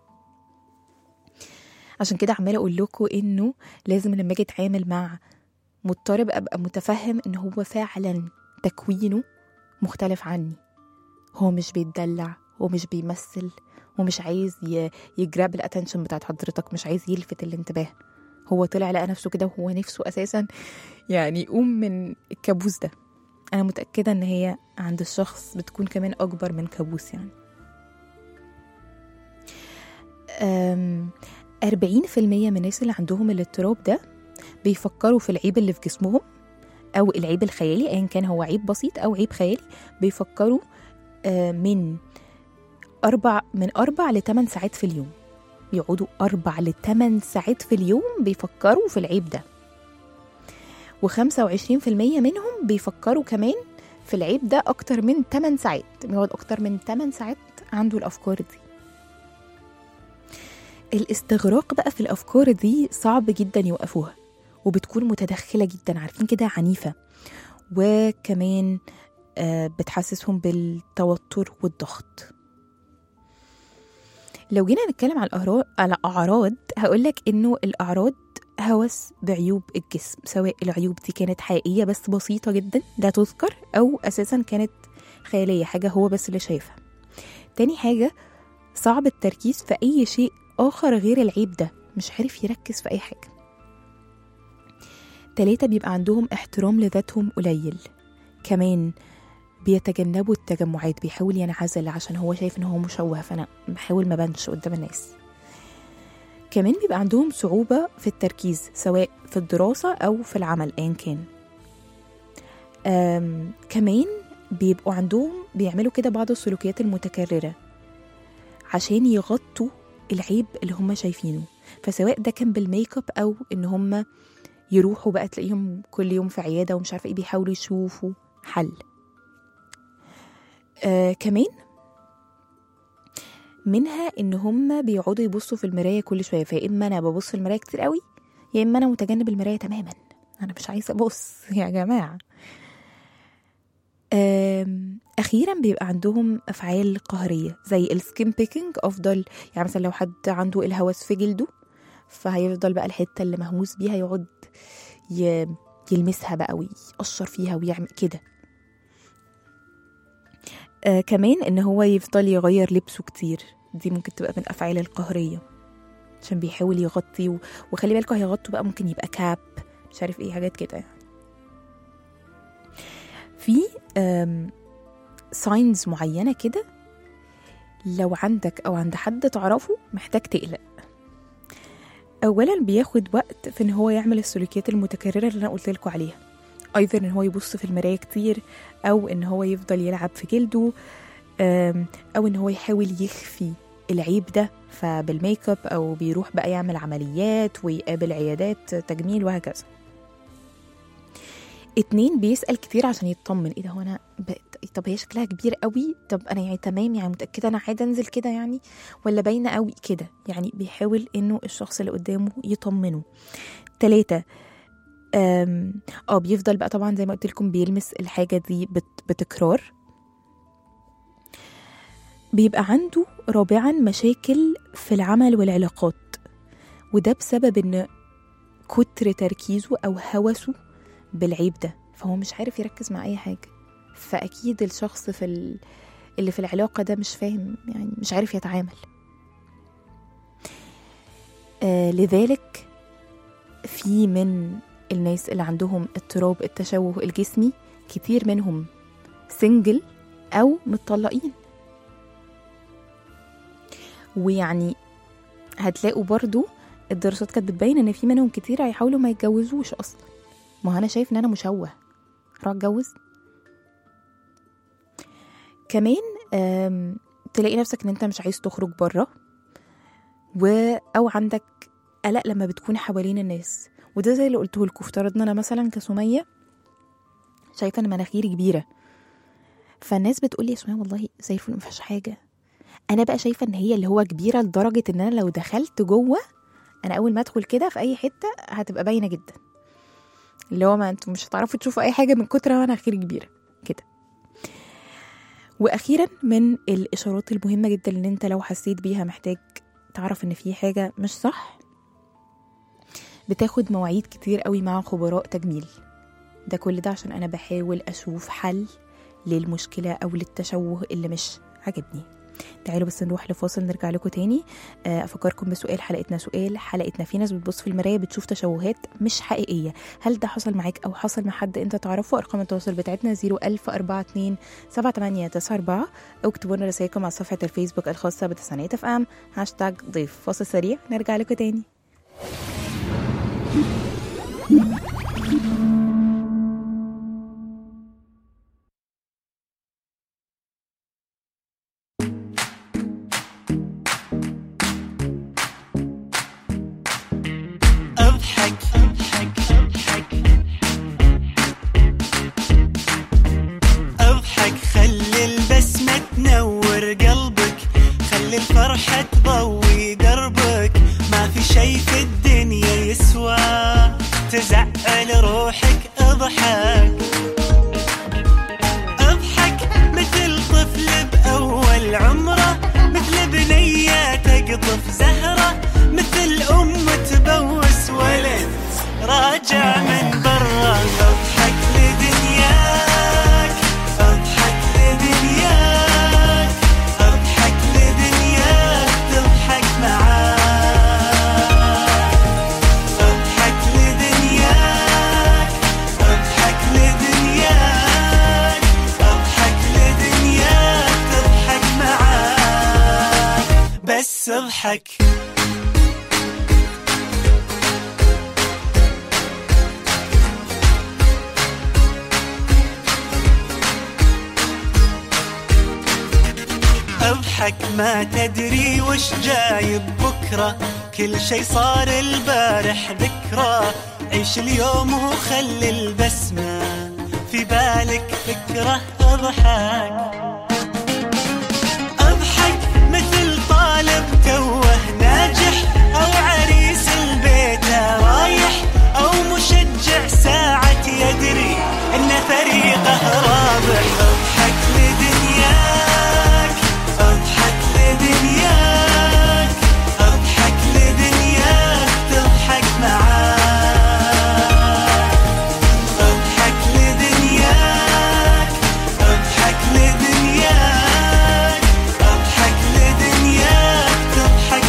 Speaker 3: عشان كده عماله اقول لكم انه لازم لما اجي اتعامل مع مضطرب ابقى متفهم ان هو فعلا تكوينه مختلف عني هو مش بيتدلع هو مش بيمثل هو مش عايز ي- يجراب الاتنشن بتاعت حضرتك مش عايز يلفت الانتباه هو طلع لقى نفسه كده وهو نفسه اساسا يعني يقوم من الكابوس ده انا متاكده ان هي عند الشخص بتكون كمان اكبر من كابوس يعني أم، 40% من الناس اللي عندهم الاضطراب ده بيفكروا في العيب اللي في جسمهم او العيب الخيالي ايا كان هو عيب بسيط او عيب خيالي بيفكروا آه، من أربع من أربع لثمان ساعات في اليوم بيقعدوا أربع لثمان ساعات في اليوم بيفكروا في العيب ده وخمسة وعشرين في المية منهم بيفكروا كمان في العيب ده أكتر من 8 ساعات بيقعد أكتر من 8 ساعات عنده الأفكار دي الاستغراق بقى في الأفكار دي صعب جدا يوقفوها وبتكون متدخلة جدا عارفين كده عنيفة وكمان آه، بتحسسهم بالتوتر والضغط لو جينا نتكلم على الأعراض على أعراض هقولك إنه الأعراض هوس بعيوب الجسم سواء العيوب دي كانت حقيقية بس بسيطة جدا لا تذكر أو أساسا كانت خيالية حاجة هو بس اللي شايفها تاني حاجة صعب التركيز في أي شيء آخر غير العيب ده مش عارف يركز في أي حاجة تلاتة بيبقى عندهم احترام لذاتهم قليل كمان بيتجنبوا التجمعات بيحاول ينعزل عشان هو شايف ان هو مشوه فانا بحاول ما بانش قدام الناس كمان بيبقى عندهم صعوبة في التركيز سواء في الدراسة أو في العمل أيا كان أم كمان بيبقوا عندهم بيعملوا كده بعض السلوكيات المتكررة عشان يغطوا العيب اللي هم شايفينه فسواء ده كان بالميك اب أو إن هم يروحوا بقى تلاقيهم كل يوم في عيادة ومش عارفة ايه بيحاولوا يشوفوا حل آه كمان منها ان هم بيقعدوا يبصوا في المرايه كل شويه فيا اما انا ببص في المرايه كتير قوي يا اما انا متجنب المرايه تماما انا مش عايزه ابص يا جماعه آم، اخيرا بيبقى عندهم افعال قهريه زي السكين بيكينج افضل يعني مثلا لو حد عنده الهوس في جلده فهيفضل بقى الحته اللي مهووس بيها يقعد ي- يلمسها بقى ويقشر فيها ويعمل كده آه كمان ان هو يفضل يغير لبسه كتير دي ممكن تبقى من الافعال القهريه عشان بيحاول يغطي و... وخلي بالكوا هيغطوا بقى ممكن يبقى كاب مش عارف ايه حاجات كده يعني في ساينز معينه كده لو عندك او عند حد تعرفه محتاج تقلق اولا بياخد وقت في ان هو يعمل السلوكيات المتكرره اللي انا قلت لكم عليها ايضا ان هو يبص في المرايه كتير او ان هو يفضل يلعب في جلده أم، او ان هو يحاول يخفي العيب ده فبالميك اب او بيروح بقى يعمل عمليات ويقابل عيادات تجميل وهكذا اتنين بيسأل كتير عشان يطمن ايه ده هو انا بقت طب هي شكلها كبير قوي طب انا يعني تمام يعني متأكدة انا عادي انزل كده يعني ولا باينة قوي كده يعني بيحاول انه الشخص اللي قدامه يطمنه تلاتة أم، اه بيفضل بقى طبعا زي ما قلت لكم بيلمس الحاجة دي بت- بتكرار بيبقى عنده رابعا مشاكل في العمل والعلاقات وده بسبب ان كتر تركيزه او هوسه بالعيب ده فهو مش عارف يركز مع اي حاجة فاكيد الشخص في ال... اللي في العلاقة ده مش فاهم يعني مش عارف يتعامل آه لذلك في من الناس اللي عندهم اضطراب التشوه الجسمي كتير منهم سنجل او متطلقين ويعني هتلاقوا برضو الدراسات كانت بتبين ان في منهم كتير هيحاولوا ما يتجوزوش اصلا ما هو انا شايف ان انا مشوه هروح اتجوز كمان آم، تلاقي نفسك ان انت مش عايز تخرج بره و او عندك قلق لما بتكون حوالين الناس وده زي اللي قلته لكم افترضنا انا مثلا كسميه شايفه ان مناخيري كبيره فالناس بتقول لي يا سميه والله زي الفل ما فيهاش حاجه انا بقى شايفه ان هي اللي هو كبيره لدرجه ان انا لو دخلت جوه انا اول ما ادخل كده في اي حته هتبقى باينه جدا اللي هو ما انتوا مش هتعرفوا تشوفوا اي حاجه من كتر ما انا خير كبيره كده واخيرا من الاشارات المهمه جدا اللي انت لو حسيت بيها محتاج تعرف ان في حاجه مش صح بتاخد مواعيد كتير قوي مع خبراء تجميل ده كل ده عشان انا بحاول اشوف حل للمشكله او للتشوه اللي مش عاجبني تعالوا بس نروح لفاصل نرجع لكم تاني آه، افكركم بسؤال حلقتنا سؤال حلقتنا في ناس بتبص في المرايه بتشوف تشوهات مش حقيقيه هل ده حصل معاك او حصل مع حد انت تعرفه ارقام التواصل بتاعتنا 01042 7894 او اكتبوا لنا رسائلكم على صفحه الفيسبوك الخاصه بتسعينات اف ام هاشتاج ضيف فاصل سريع نرجع لكم تاني
Speaker 7: اضحك اضحك اضحك اضحك خلي البسمة تنور قلبك خلي الفرحة تضوي دربك ما في شي في الدنيا يسوى تزعل روحك اضحك اضحك مثل طفل بأول عمره مثل بنية تقطف زهرة مثل أم تبوس ولد راجع من برا اضحك لدنياك اضحك لدنياك اضحك لدنياك تضحك معاك اضحك لدنياك اضحك لدنياك اضحك لدنياك تضحك معاك بس اضحك اضحك ما تدري وش جايب بكرة كل شي صار البارح ذكرى عيش اليوم وخلي البسمة في بالك فكرة اضحك اضحك مثل طالب توه ناجح او عريس البيت رايح او مشجع ساعة يدري ان فريقه رابح اضحك لدنياك اضحك لدنياك اضحك لدنياك تضحك معاك اضحك لدنياك اضحك لدنياك اضحك لدنياك تضحك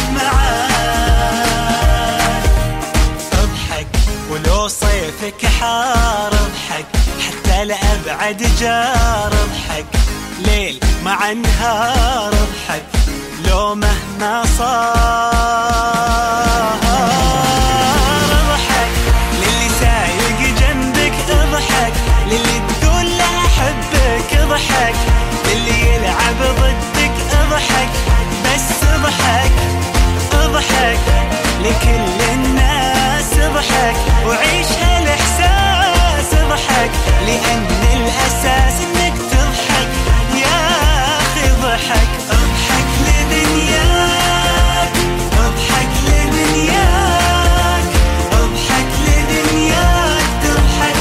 Speaker 7: معاك اضحك ولو صيفك حار اضحك حتى لأبعد جار اضحك ليل مع نهار اضحك لو مهما صار اضحك للي سايق جنبك اضحك للي تقول له احبك اضحك للي يلعب ضدك اضحك بس اضحك اضحك لكل الناس اضحك وعيش هالاحساس اضحك لان الاساس انك تضحك يا اخي اضحك اضحك لدنياك اضحك لدنياك اضحك لدنياك تضحك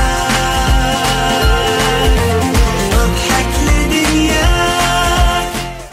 Speaker 7: معاك اضحك لدنياك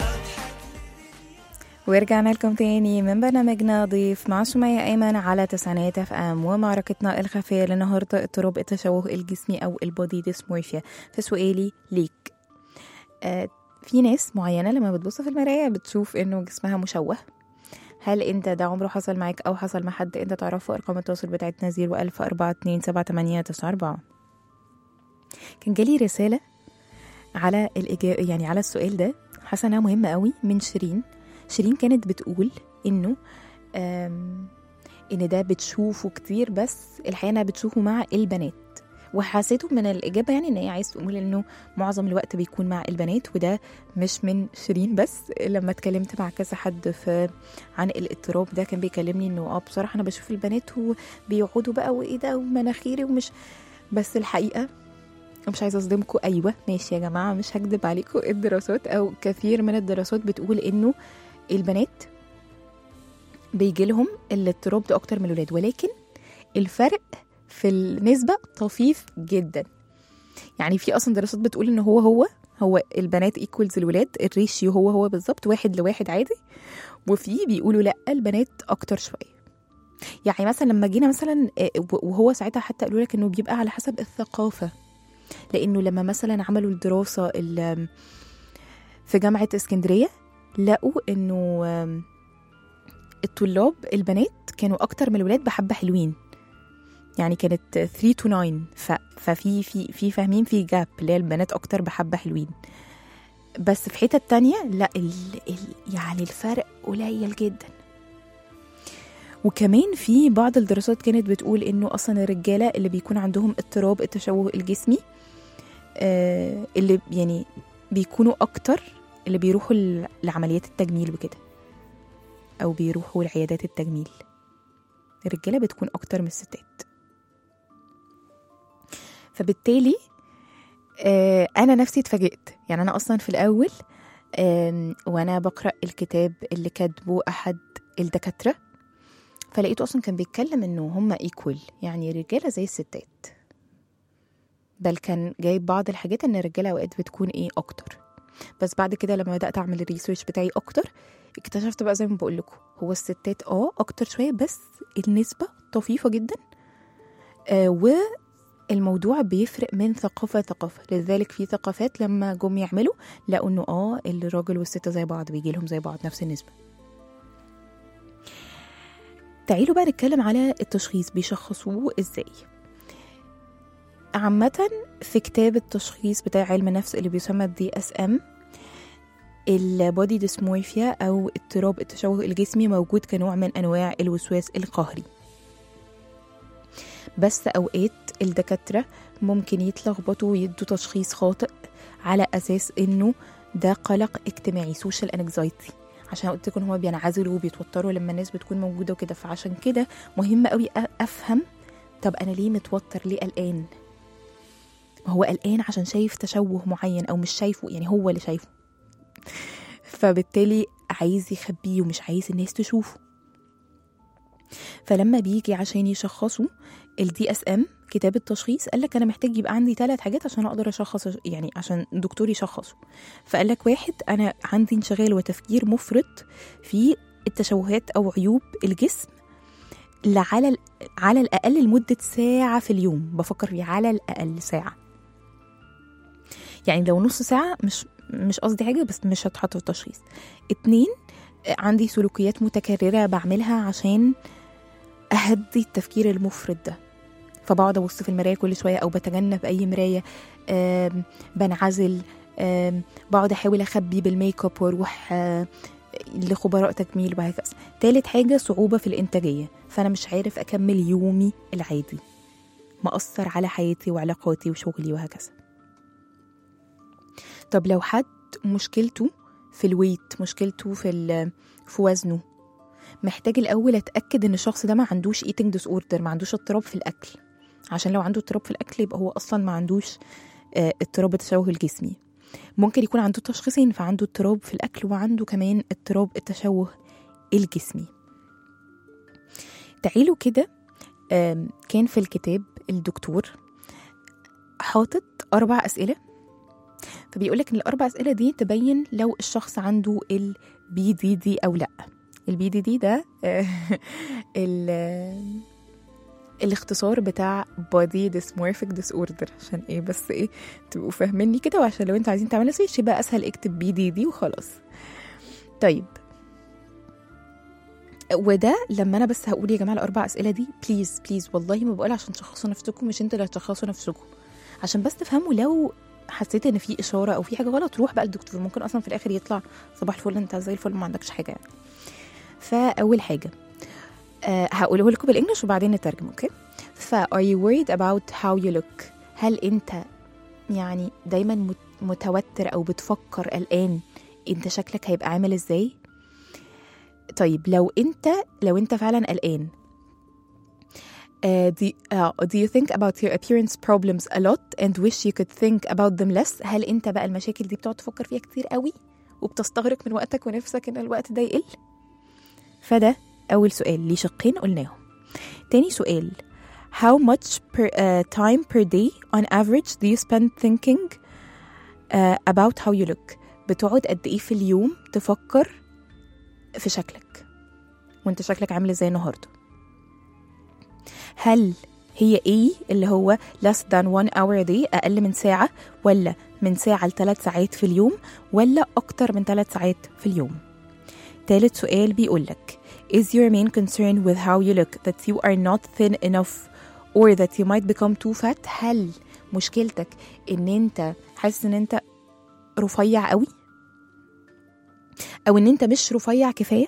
Speaker 3: ورجعنا لكم تاني من برنامجنا ضيف مع سمية أيمن على تسعينات اف ام ومعركتنا الخفية للنهاردة اضطراب التشوه الجسمي أو البودي ديسمورفيا فسؤالي ليك آه في ناس معينة لما بتبص في المراية بتشوف إنه جسمها مشوه هل انت ده عمره حصل معاك او حصل مع حد انت تعرفه ارقام التواصل بتاعتنا 01000 427 كان جالي رسالة على الإجابة يعني على السؤال ده حاسة انها مهمة قوي من شيرين شيرين كانت بتقول انه آم، ان ده بتشوفه كتير بس الحقيقة انها بتشوفه مع البنات وحسيته من الإجابة يعني إن هي عايز تقول إنه معظم الوقت بيكون مع البنات وده مش من شيرين بس لما اتكلمت مع كذا حد في عن الاضطراب ده كان بيكلمني إنه اه بصراحة أنا بشوف البنات وبيقعدوا بقى وإيه ده ومناخيري ومش بس الحقيقة مش عايزه اصدمكم ايوه ماشي يا جماعه مش هكدب عليكم الدراسات او كثير من الدراسات بتقول انه البنات بيجي لهم الاضطراب ده اكتر من الولاد ولكن الفرق في النسبه طفيف جدا يعني في اصلا دراسات بتقول ان هو هو هو البنات ايكوالز الولاد الريشيو هو هو بالظبط واحد لواحد عادي وفي بيقولوا لا البنات اكتر شويه يعني مثلا لما جينا مثلا آه، وهو ساعتها حتى قالوا لك انه بيبقى على حسب الثقافه لانه لما مثلا عملوا الدراسه ال- في جامعه اسكندريه لقوا انه آم، الطلاب البنات كانوا اكتر من الولاد بحبه حلوين يعني كانت 3 to 9 ف... ففي في في فاهمين في جاب اللي هي البنات اكتر بحبه حلوين بس في حتة تانية لا ال... ال... يعني الفرق قليل جدا وكمان في بعض الدراسات كانت بتقول انه اصلا الرجاله اللي بيكون عندهم اضطراب التشوه الجسمي آه اللي يعني بيكونوا اكتر اللي بيروحوا ل- لعمليات التجميل وكده او بيروحوا لعيادات التجميل الرجاله بتكون اكتر من الستات فبالتالي آه انا نفسي اتفاجئت يعني انا اصلا في الاول آم، وانا بقرا الكتاب اللي كاتبه احد الدكاتره فلقيته اصلا كان بيتكلم انه هم ايكوال يعني الرجاله زي الستات بل كان جايب بعض الحاجات ان الرجاله اوقات بتكون ايه اكتر بس بعد كده لما بدات اعمل الريسيرش بتاعي اكتر اكتشفت بقى زي ما بقول لكم هو الستات اه اكتر شويه بس النسبه طفيفه جدا آه والموضوع بيفرق من ثقافه لثقافه لذلك في ثقافات لما جم يعملوا لقوا انه اه الراجل والست زي بعض بيجي لهم زي بعض نفس النسبه تعالوا بقى نتكلم على التشخيص بيشخصوه ازاي عامة في كتاب التشخيص بتاع علم النفس اللي بيسمى الدي اس ام البودي ديسمورفيا او اضطراب التشوه الجسمي موجود كنوع من انواع الوسواس القهري بس اوقات الدكاترة ممكن يتلخبطوا ويدوا تشخيص خاطئ على اساس انه ده قلق اجتماعي سوشيال انكزايتي عشان قلت لكم هما بينعزلوا وبيتوتروا لما الناس بتكون موجوده وكده فعشان كده مهم قوي أ- افهم طب انا ليه متوتر ليه قلقان ما هو قلقان عشان شايف تشوه معين او مش شايفه يعني هو اللي شايفه فبالتالي عايز يخبيه ومش عايز الناس تشوفه فلما بيجي عشان يشخصوا الدي اس ام كتاب التشخيص قال لك انا محتاج يبقى عندي ثلاث حاجات عشان اقدر اشخص يعني عشان الدكتور يشخصه فقال لك واحد انا عندي انشغال وتفكير مفرط في التشوهات او عيوب الجسم على ال- على الاقل لمده ساعه في اليوم بفكر فيه على الاقل ساعه يعني لو نص ساعه مش مش قصدي حاجه بس مش هتحط في التشخيص اتنين عندي سلوكيات متكرره بعملها عشان اهدي التفكير المفرط ده فبقعد ابص في المرايه كل شويه او بتجنب اي مرايه آم، بنعزل آم، بقعد احاول اخبي بالميك اب واروح آه، لخبراء تجميل وهكذا تالت حاجه صعوبه في الانتاجيه فانا مش عارف اكمل يومي العادي مأثر على حياتي وعلاقاتي وشغلي وهكذا طب لو حد مشكلته في الويت مشكلته في ال- في وزنه محتاج الاول اتاكد ان الشخص ده ما عندوش eating ديس اوردر ما عندوش اضطراب في الاكل عشان لو عنده اضطراب في الاكل يبقى هو اصلا ما عندوش آه، اضطراب التشوه الجسمي ممكن يكون عنده تشخيصين فعنده اضطراب في الاكل وعنده كمان اضطراب التشوه الجسمي تعالوا كده آم، كان في الكتاب الدكتور حاطط اربع اسئله فبيقول لك ان الاربع اسئله دي تبين لو الشخص عنده البي دي دي او لا البي دي دي ده آه، ال- الاختصار بتاع body dysmorphic disorder عشان ايه بس ايه تبقوا فاهميني كده وعشان لو انتوا عايزين تعملوا سيرش يبقى اسهل اكتب بي دي دي وخلاص طيب وده لما انا بس هقول يا جماعه الاربع اسئله دي بليز بليز والله ما بقول عشان تشخصوا نفسكم مش انتوا اللي هتشخصوا نفسكم عشان بس تفهموا لو حسيت ان في اشاره او في حاجه غلط روح بقى للدكتور ممكن اصلا في الاخر يطلع صباح الفل انت زي الفل ما عندكش حاجه يعني فاول حاجه أه هقوله لكم بالانجلش وبعدين نترجم اوكي ف are you worried about how you look هل انت يعني دايما مت- متوتر او بتفكر قلقان انت شكلك هيبقى عامل ازاي طيب لو انت لو انت فعلا قلقان Uh, do, uh, do you think about your appearance problems a lot and wish you could think about them less هل انت بقى المشاكل دي بتقعد تفكر فيها كتير قوي وبتستغرق من وقتك ونفسك ان الوقت ده يقل فده اول سؤال ليه شقين قلناهم تاني سؤال how much per, uh, time per day on average do you spend thinking uh, about how you look بتقعد قد ايه في اليوم تفكر في شكلك وانت شكلك عامل ازاي النهارده هل هي ايه اللي هو less than one hour a day اقل من ساعه ولا من ساعه لثلاث ساعات في اليوم ولا اكتر من ثلاث ساعات في اليوم تالت سؤال بيقول لك Is your main concern with how you look that you are not thin enough or that you might become too fat هل مشكلتك ان انت حاسس ان انت رفيع قوي او ان انت مش رفيع كفايه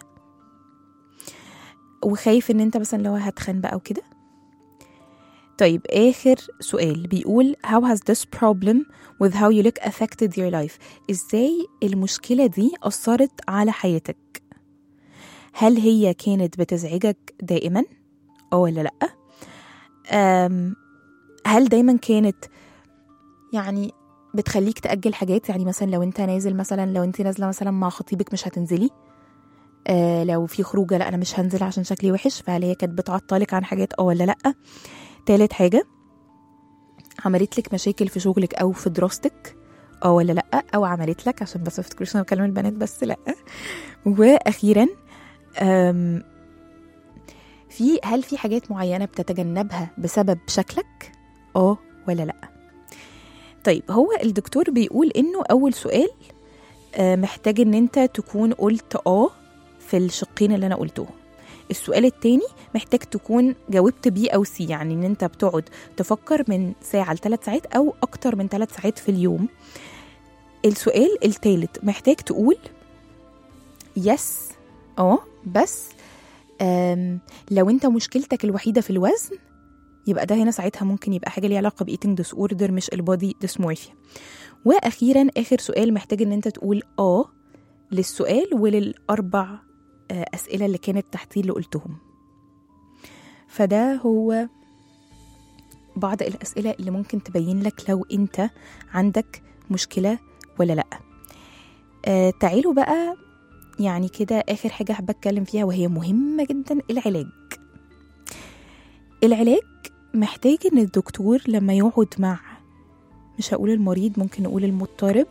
Speaker 3: وخايف ان انت مثلا لو هتخن بقى وكده طيب آخر سؤال بيقول how has this problem with how you look affected your life إزاي المشكلة دي أثرت على حياتك هل هي كانت بتزعجك دائما أو ولا لأ أم هل دايما كانت يعني بتخليك تأجل حاجات يعني مثلا لو انت نازل مثلا لو انت نازلة مثلا مع خطيبك مش هتنزلي آه لو في خروجة لا أنا مش هنزل عشان شكلي وحش فهل هي كانت بتعطلك عن حاجات أو ولا لأ تالت حاجة عملت لك مشاكل في شغلك أو في دراستك أو ولا لأ أو عملت لك عشان بس افتكرش أنا بكلم البنات بس لأ وأخيرا أم، في هل في حاجات معينة بتتجنبها بسبب شكلك اه ولا لأ طيب هو الدكتور بيقول إنه أول سؤال آه، محتاج إن أنت تكون قلت اه في الشقين اللي أنا قلتهم السؤال التاني محتاج تكون جاوبت بي او سي يعني ان انت بتقعد تفكر من ساعة لثلاث ساعات او اكتر من ثلاث ساعات في اليوم السؤال التالت محتاج تقول يس اه بس أم لو انت مشكلتك الوحيدة في الوزن يبقى ده هنا ساعتها ممكن يبقى حاجة ليها علاقة بإيتنج ديس اوردر مش البودي ديسمورفيا واخيرا اخر سؤال محتاج ان انت تقول اه للسؤال وللاربع آه، أسئلة اللي كانت تحتيه اللي قلتهم فده هو بعض الأسئلة اللي ممكن تبين لك لو أنت عندك مشكلة ولا لأ آه تعالوا بقى يعني كده آخر حاجة حابة أتكلم فيها وهي مهمة جدا العلاج العلاج محتاج إن الدكتور لما يقعد مع مش هقول المريض ممكن نقول المضطرب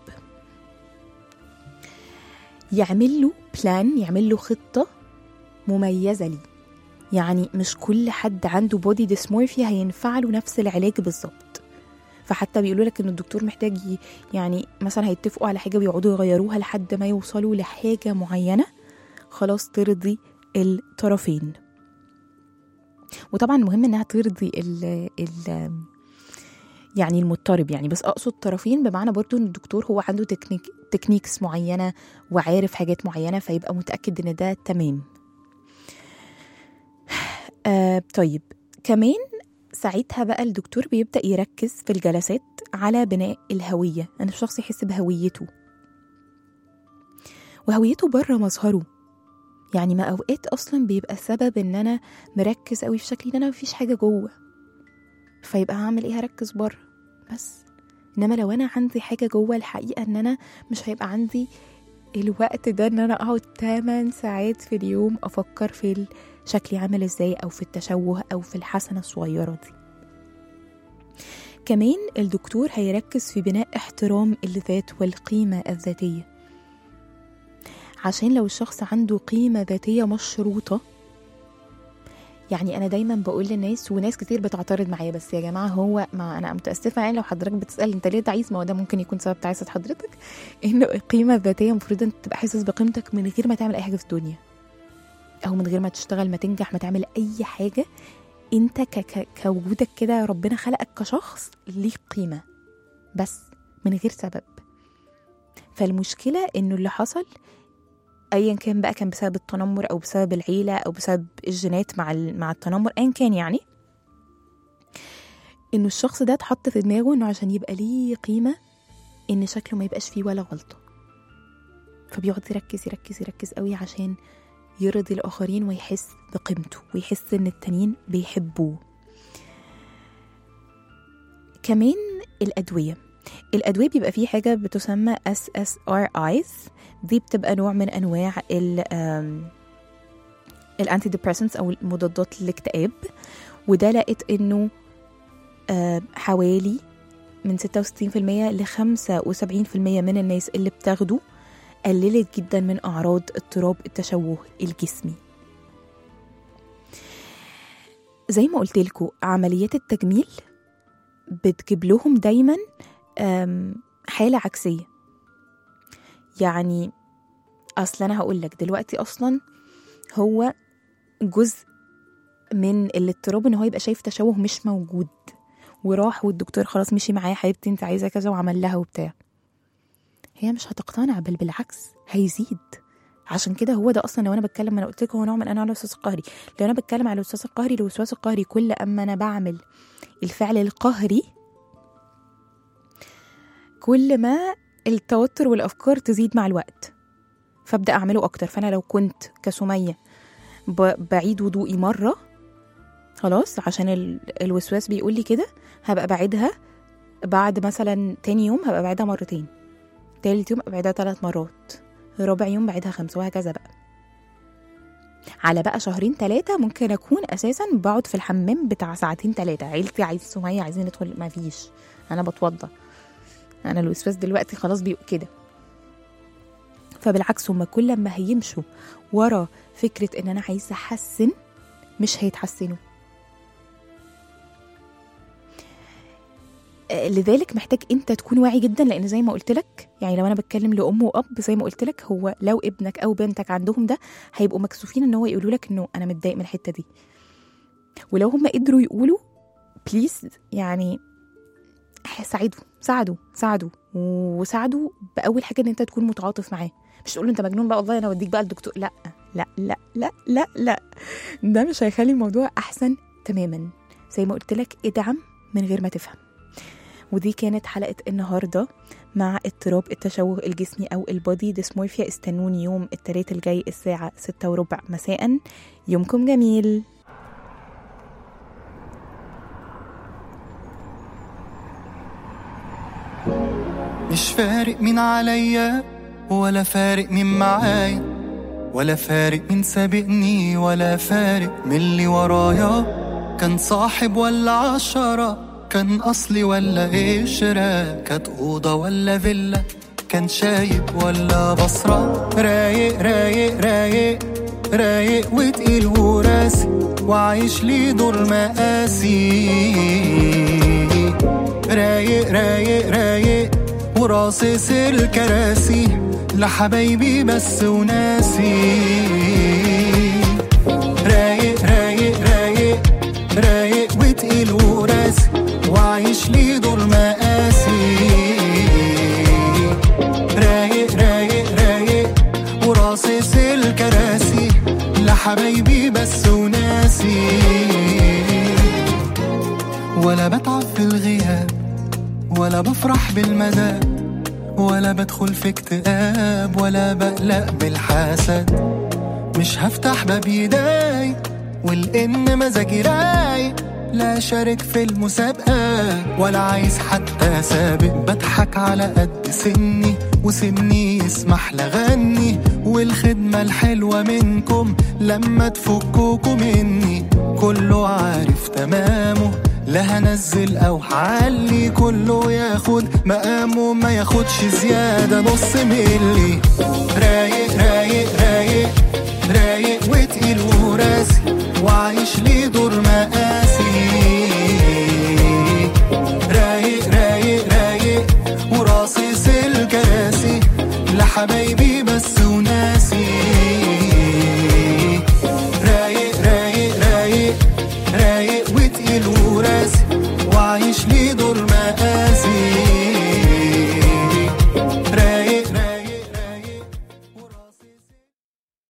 Speaker 3: يعمل له بلان يعمل له خطة مميزة ليه يعني مش كل حد عنده بودي ديسمورفيا هينفع له نفس العلاج بالظبط فحتى بيقولوا لك ان الدكتور محتاج ي- يعني مثلا هيتفقوا على حاجه ويقعدوا يغيروها لحد ما يوصلوا لحاجه معينه خلاص ترضي الطرفين وطبعا مهم انها ترضي ال ال يعني المضطرب يعني بس اقصد طرفين بمعنى برضو ان الدكتور هو عنده تكنيك تكنيكس معينه وعارف حاجات معينه فيبقى متاكد ان ده تمام آه طيب كمان ساعتها بقى الدكتور بيبدأ يركز في الجلسات على بناء الهوية أن الشخص يحس بهويته وهويته بره مظهره يعني ما أوقات أصلا بيبقى السبب إن أنا مركز قوي في شكلي إن أنا مفيش حاجة جوه فيبقى هعمل إيه هركز بره بس إنما لو أنا عندي حاجة جوه الحقيقة إن أنا مش هيبقى عندي الوقت ده إن أنا أقعد 8 ساعات في اليوم أفكر في ال- شكلي عامل ازاي او في التشوه او في الحسنه الصغيره دي كمان الدكتور هيركز في بناء احترام الذات والقيمه الذاتيه عشان لو الشخص عنده قيمه ذاتيه مشروطه يعني انا دايما بقول للناس وناس كتير بتعترض معايا بس يا جماعه هو ما انا متاسفه يعني لو حضرتك بتسال انت ليه تعيس ما هو ده ممكن يكون سبب تعاسه حضرتك انه القيمه الذاتيه المفروض انت تبقى حاسس بقيمتك من غير ما تعمل اي حاجه في الدنيا او من غير ما تشتغل ما تنجح ما تعمل اي حاجه انت ك ك كوجودك كده ربنا خلقك كشخص ليك قيمه بس من غير سبب فالمشكله انه اللي حصل ايا كان بقى كان بسبب التنمر او بسبب العيله او بسبب الجينات مع ال- مع التنمر ايا كان يعني انه الشخص ده اتحط في دماغه انه عشان يبقى ليه قيمه ان شكله ما يبقاش فيه ولا غلطه فبيقعد يركز يركز يركز قوي عشان يرضي الآخرين ويحس بقيمته ويحس إن التانيين بيحبوه كمان الأدوية الأدوية بيبقى فيه حاجة بتسمى SSRIs دي بتبقى نوع من أنواع ال الانتي ديبريسنتس أو مضادات الاكتئاب وده لقيت إنه آه، حوالي من 66% ل 75% من الناس اللي بتاخده قللت جدا من أعراض اضطراب التشوه الجسمي زي ما قلت لكم عمليات التجميل بتجيب لهم دايما أم، حالة عكسية يعني أصل أنا هقول لك دلوقتي أصلا هو جزء من الاضطراب إن هو يبقى شايف تشوه مش موجود وراح والدكتور خلاص مشي معايا حبيبتي انت عايزه كذا وعمل لها وبتاع هي مش هتقتنع بل بالعكس هيزيد عشان كده هو ده اصلا لو انا بتكلم انا قلت لكم هو نوع من انواع الوسواس القهري لو انا بتكلم على الوسواس القهري الوسواس القهري كل اما انا بعمل الفعل القهري كل ما التوتر والافكار تزيد مع الوقت فابدا اعمله اكتر فانا لو كنت كسميه ب- بعيد وضوئي مره خلاص عشان ال- الوسواس بيقول لي كده هبقى بعيدها بعد مثلا تاني يوم هبقى بعيدها مرتين تالت يوم هبقى بعيدها ثلاث مرات رابع يوم بعيدها خمسة وهكذا بقى على بقى شهرين ثلاثة ممكن أكون أساسا بقعد في الحمام بتاع ساعتين ثلاثة عيلتي عايز سمية عايزين ندخل ما فيش أنا بتوضى أنا الوسواس دلوقتي خلاص بيبقى كده فبالعكس هما كل ما هيمشوا ورا فكرة إن أنا عايزة أحسن مش هيتحسنوا آه، لذلك محتاج انت تكون واعي جدا لان زي ما قلت لك يعني لو انا بتكلم لام واب زي ما قلت لك هو لو ابنك او بنتك عندهم ده هيبقوا مكسوفين ان هو يقولوا لك انه انا متضايق من الحته دي ولو هم قدروا يقولوا بليز يعني ساعدوا ساعدوا ساعدوا وساعدوا باول حاجه ان انت تكون متعاطف معاه مش تقول له انت مجنون بقى والله انا اوديك بقى الدكتور لا لا لا لا لا لا ده مش هيخلي الموضوع احسن تماما زي ما قلت لك ادعم من غير ما تفهم ودي كانت حلقة النهاردة مع اضطراب التشوه الجسمي أو البودي ديسمورفيا استنوني يوم التلات الجاي الساعة ستة وربع مساء يومكم جميل
Speaker 5: مش فارق مين عليا ولا فارق مين معايا ولا فارق مين سابقني ولا فارق من اللي ورايا كان صاحب ولا عشرة كان أصلي ولا قشرة كانت أوضة ولا فيلا كان شايب ولا بصرة رايق رايق رايق رايق وتقيل وراسي وعايش لي دور مقاسي رايق رايق رايق وراصص الكراسي لحبايبي بس وناسي رايق رايق رايق رايق وتقيل وراسي وعايش لي دور مقاسي رايق رايق رايق وراصص الكراسي لحبايبي بس وناسي ولا بتعب في الغياب ولا بفرح بالمزاد ولا بدخل في اكتئاب ولا بقلق بالحسد مش هفتح باب يداي والإن مزاجي رايق لا شارك في المسابقة ولا عايز حتى سابق بضحك على قد سني وسني يسمح لغني والخدمة الحلوة منكم لما تفكوكوا مني كله عارف تمامه لا هنزل او هعلي كله ياخد مقامه ما ياخدش زيادة نص ملي رايق رايق رايق رايق وتقيل وراسي وعايش لي دور مقاسي رايق رايق رايق وراصص الكراسي لحبايبي بس وناسي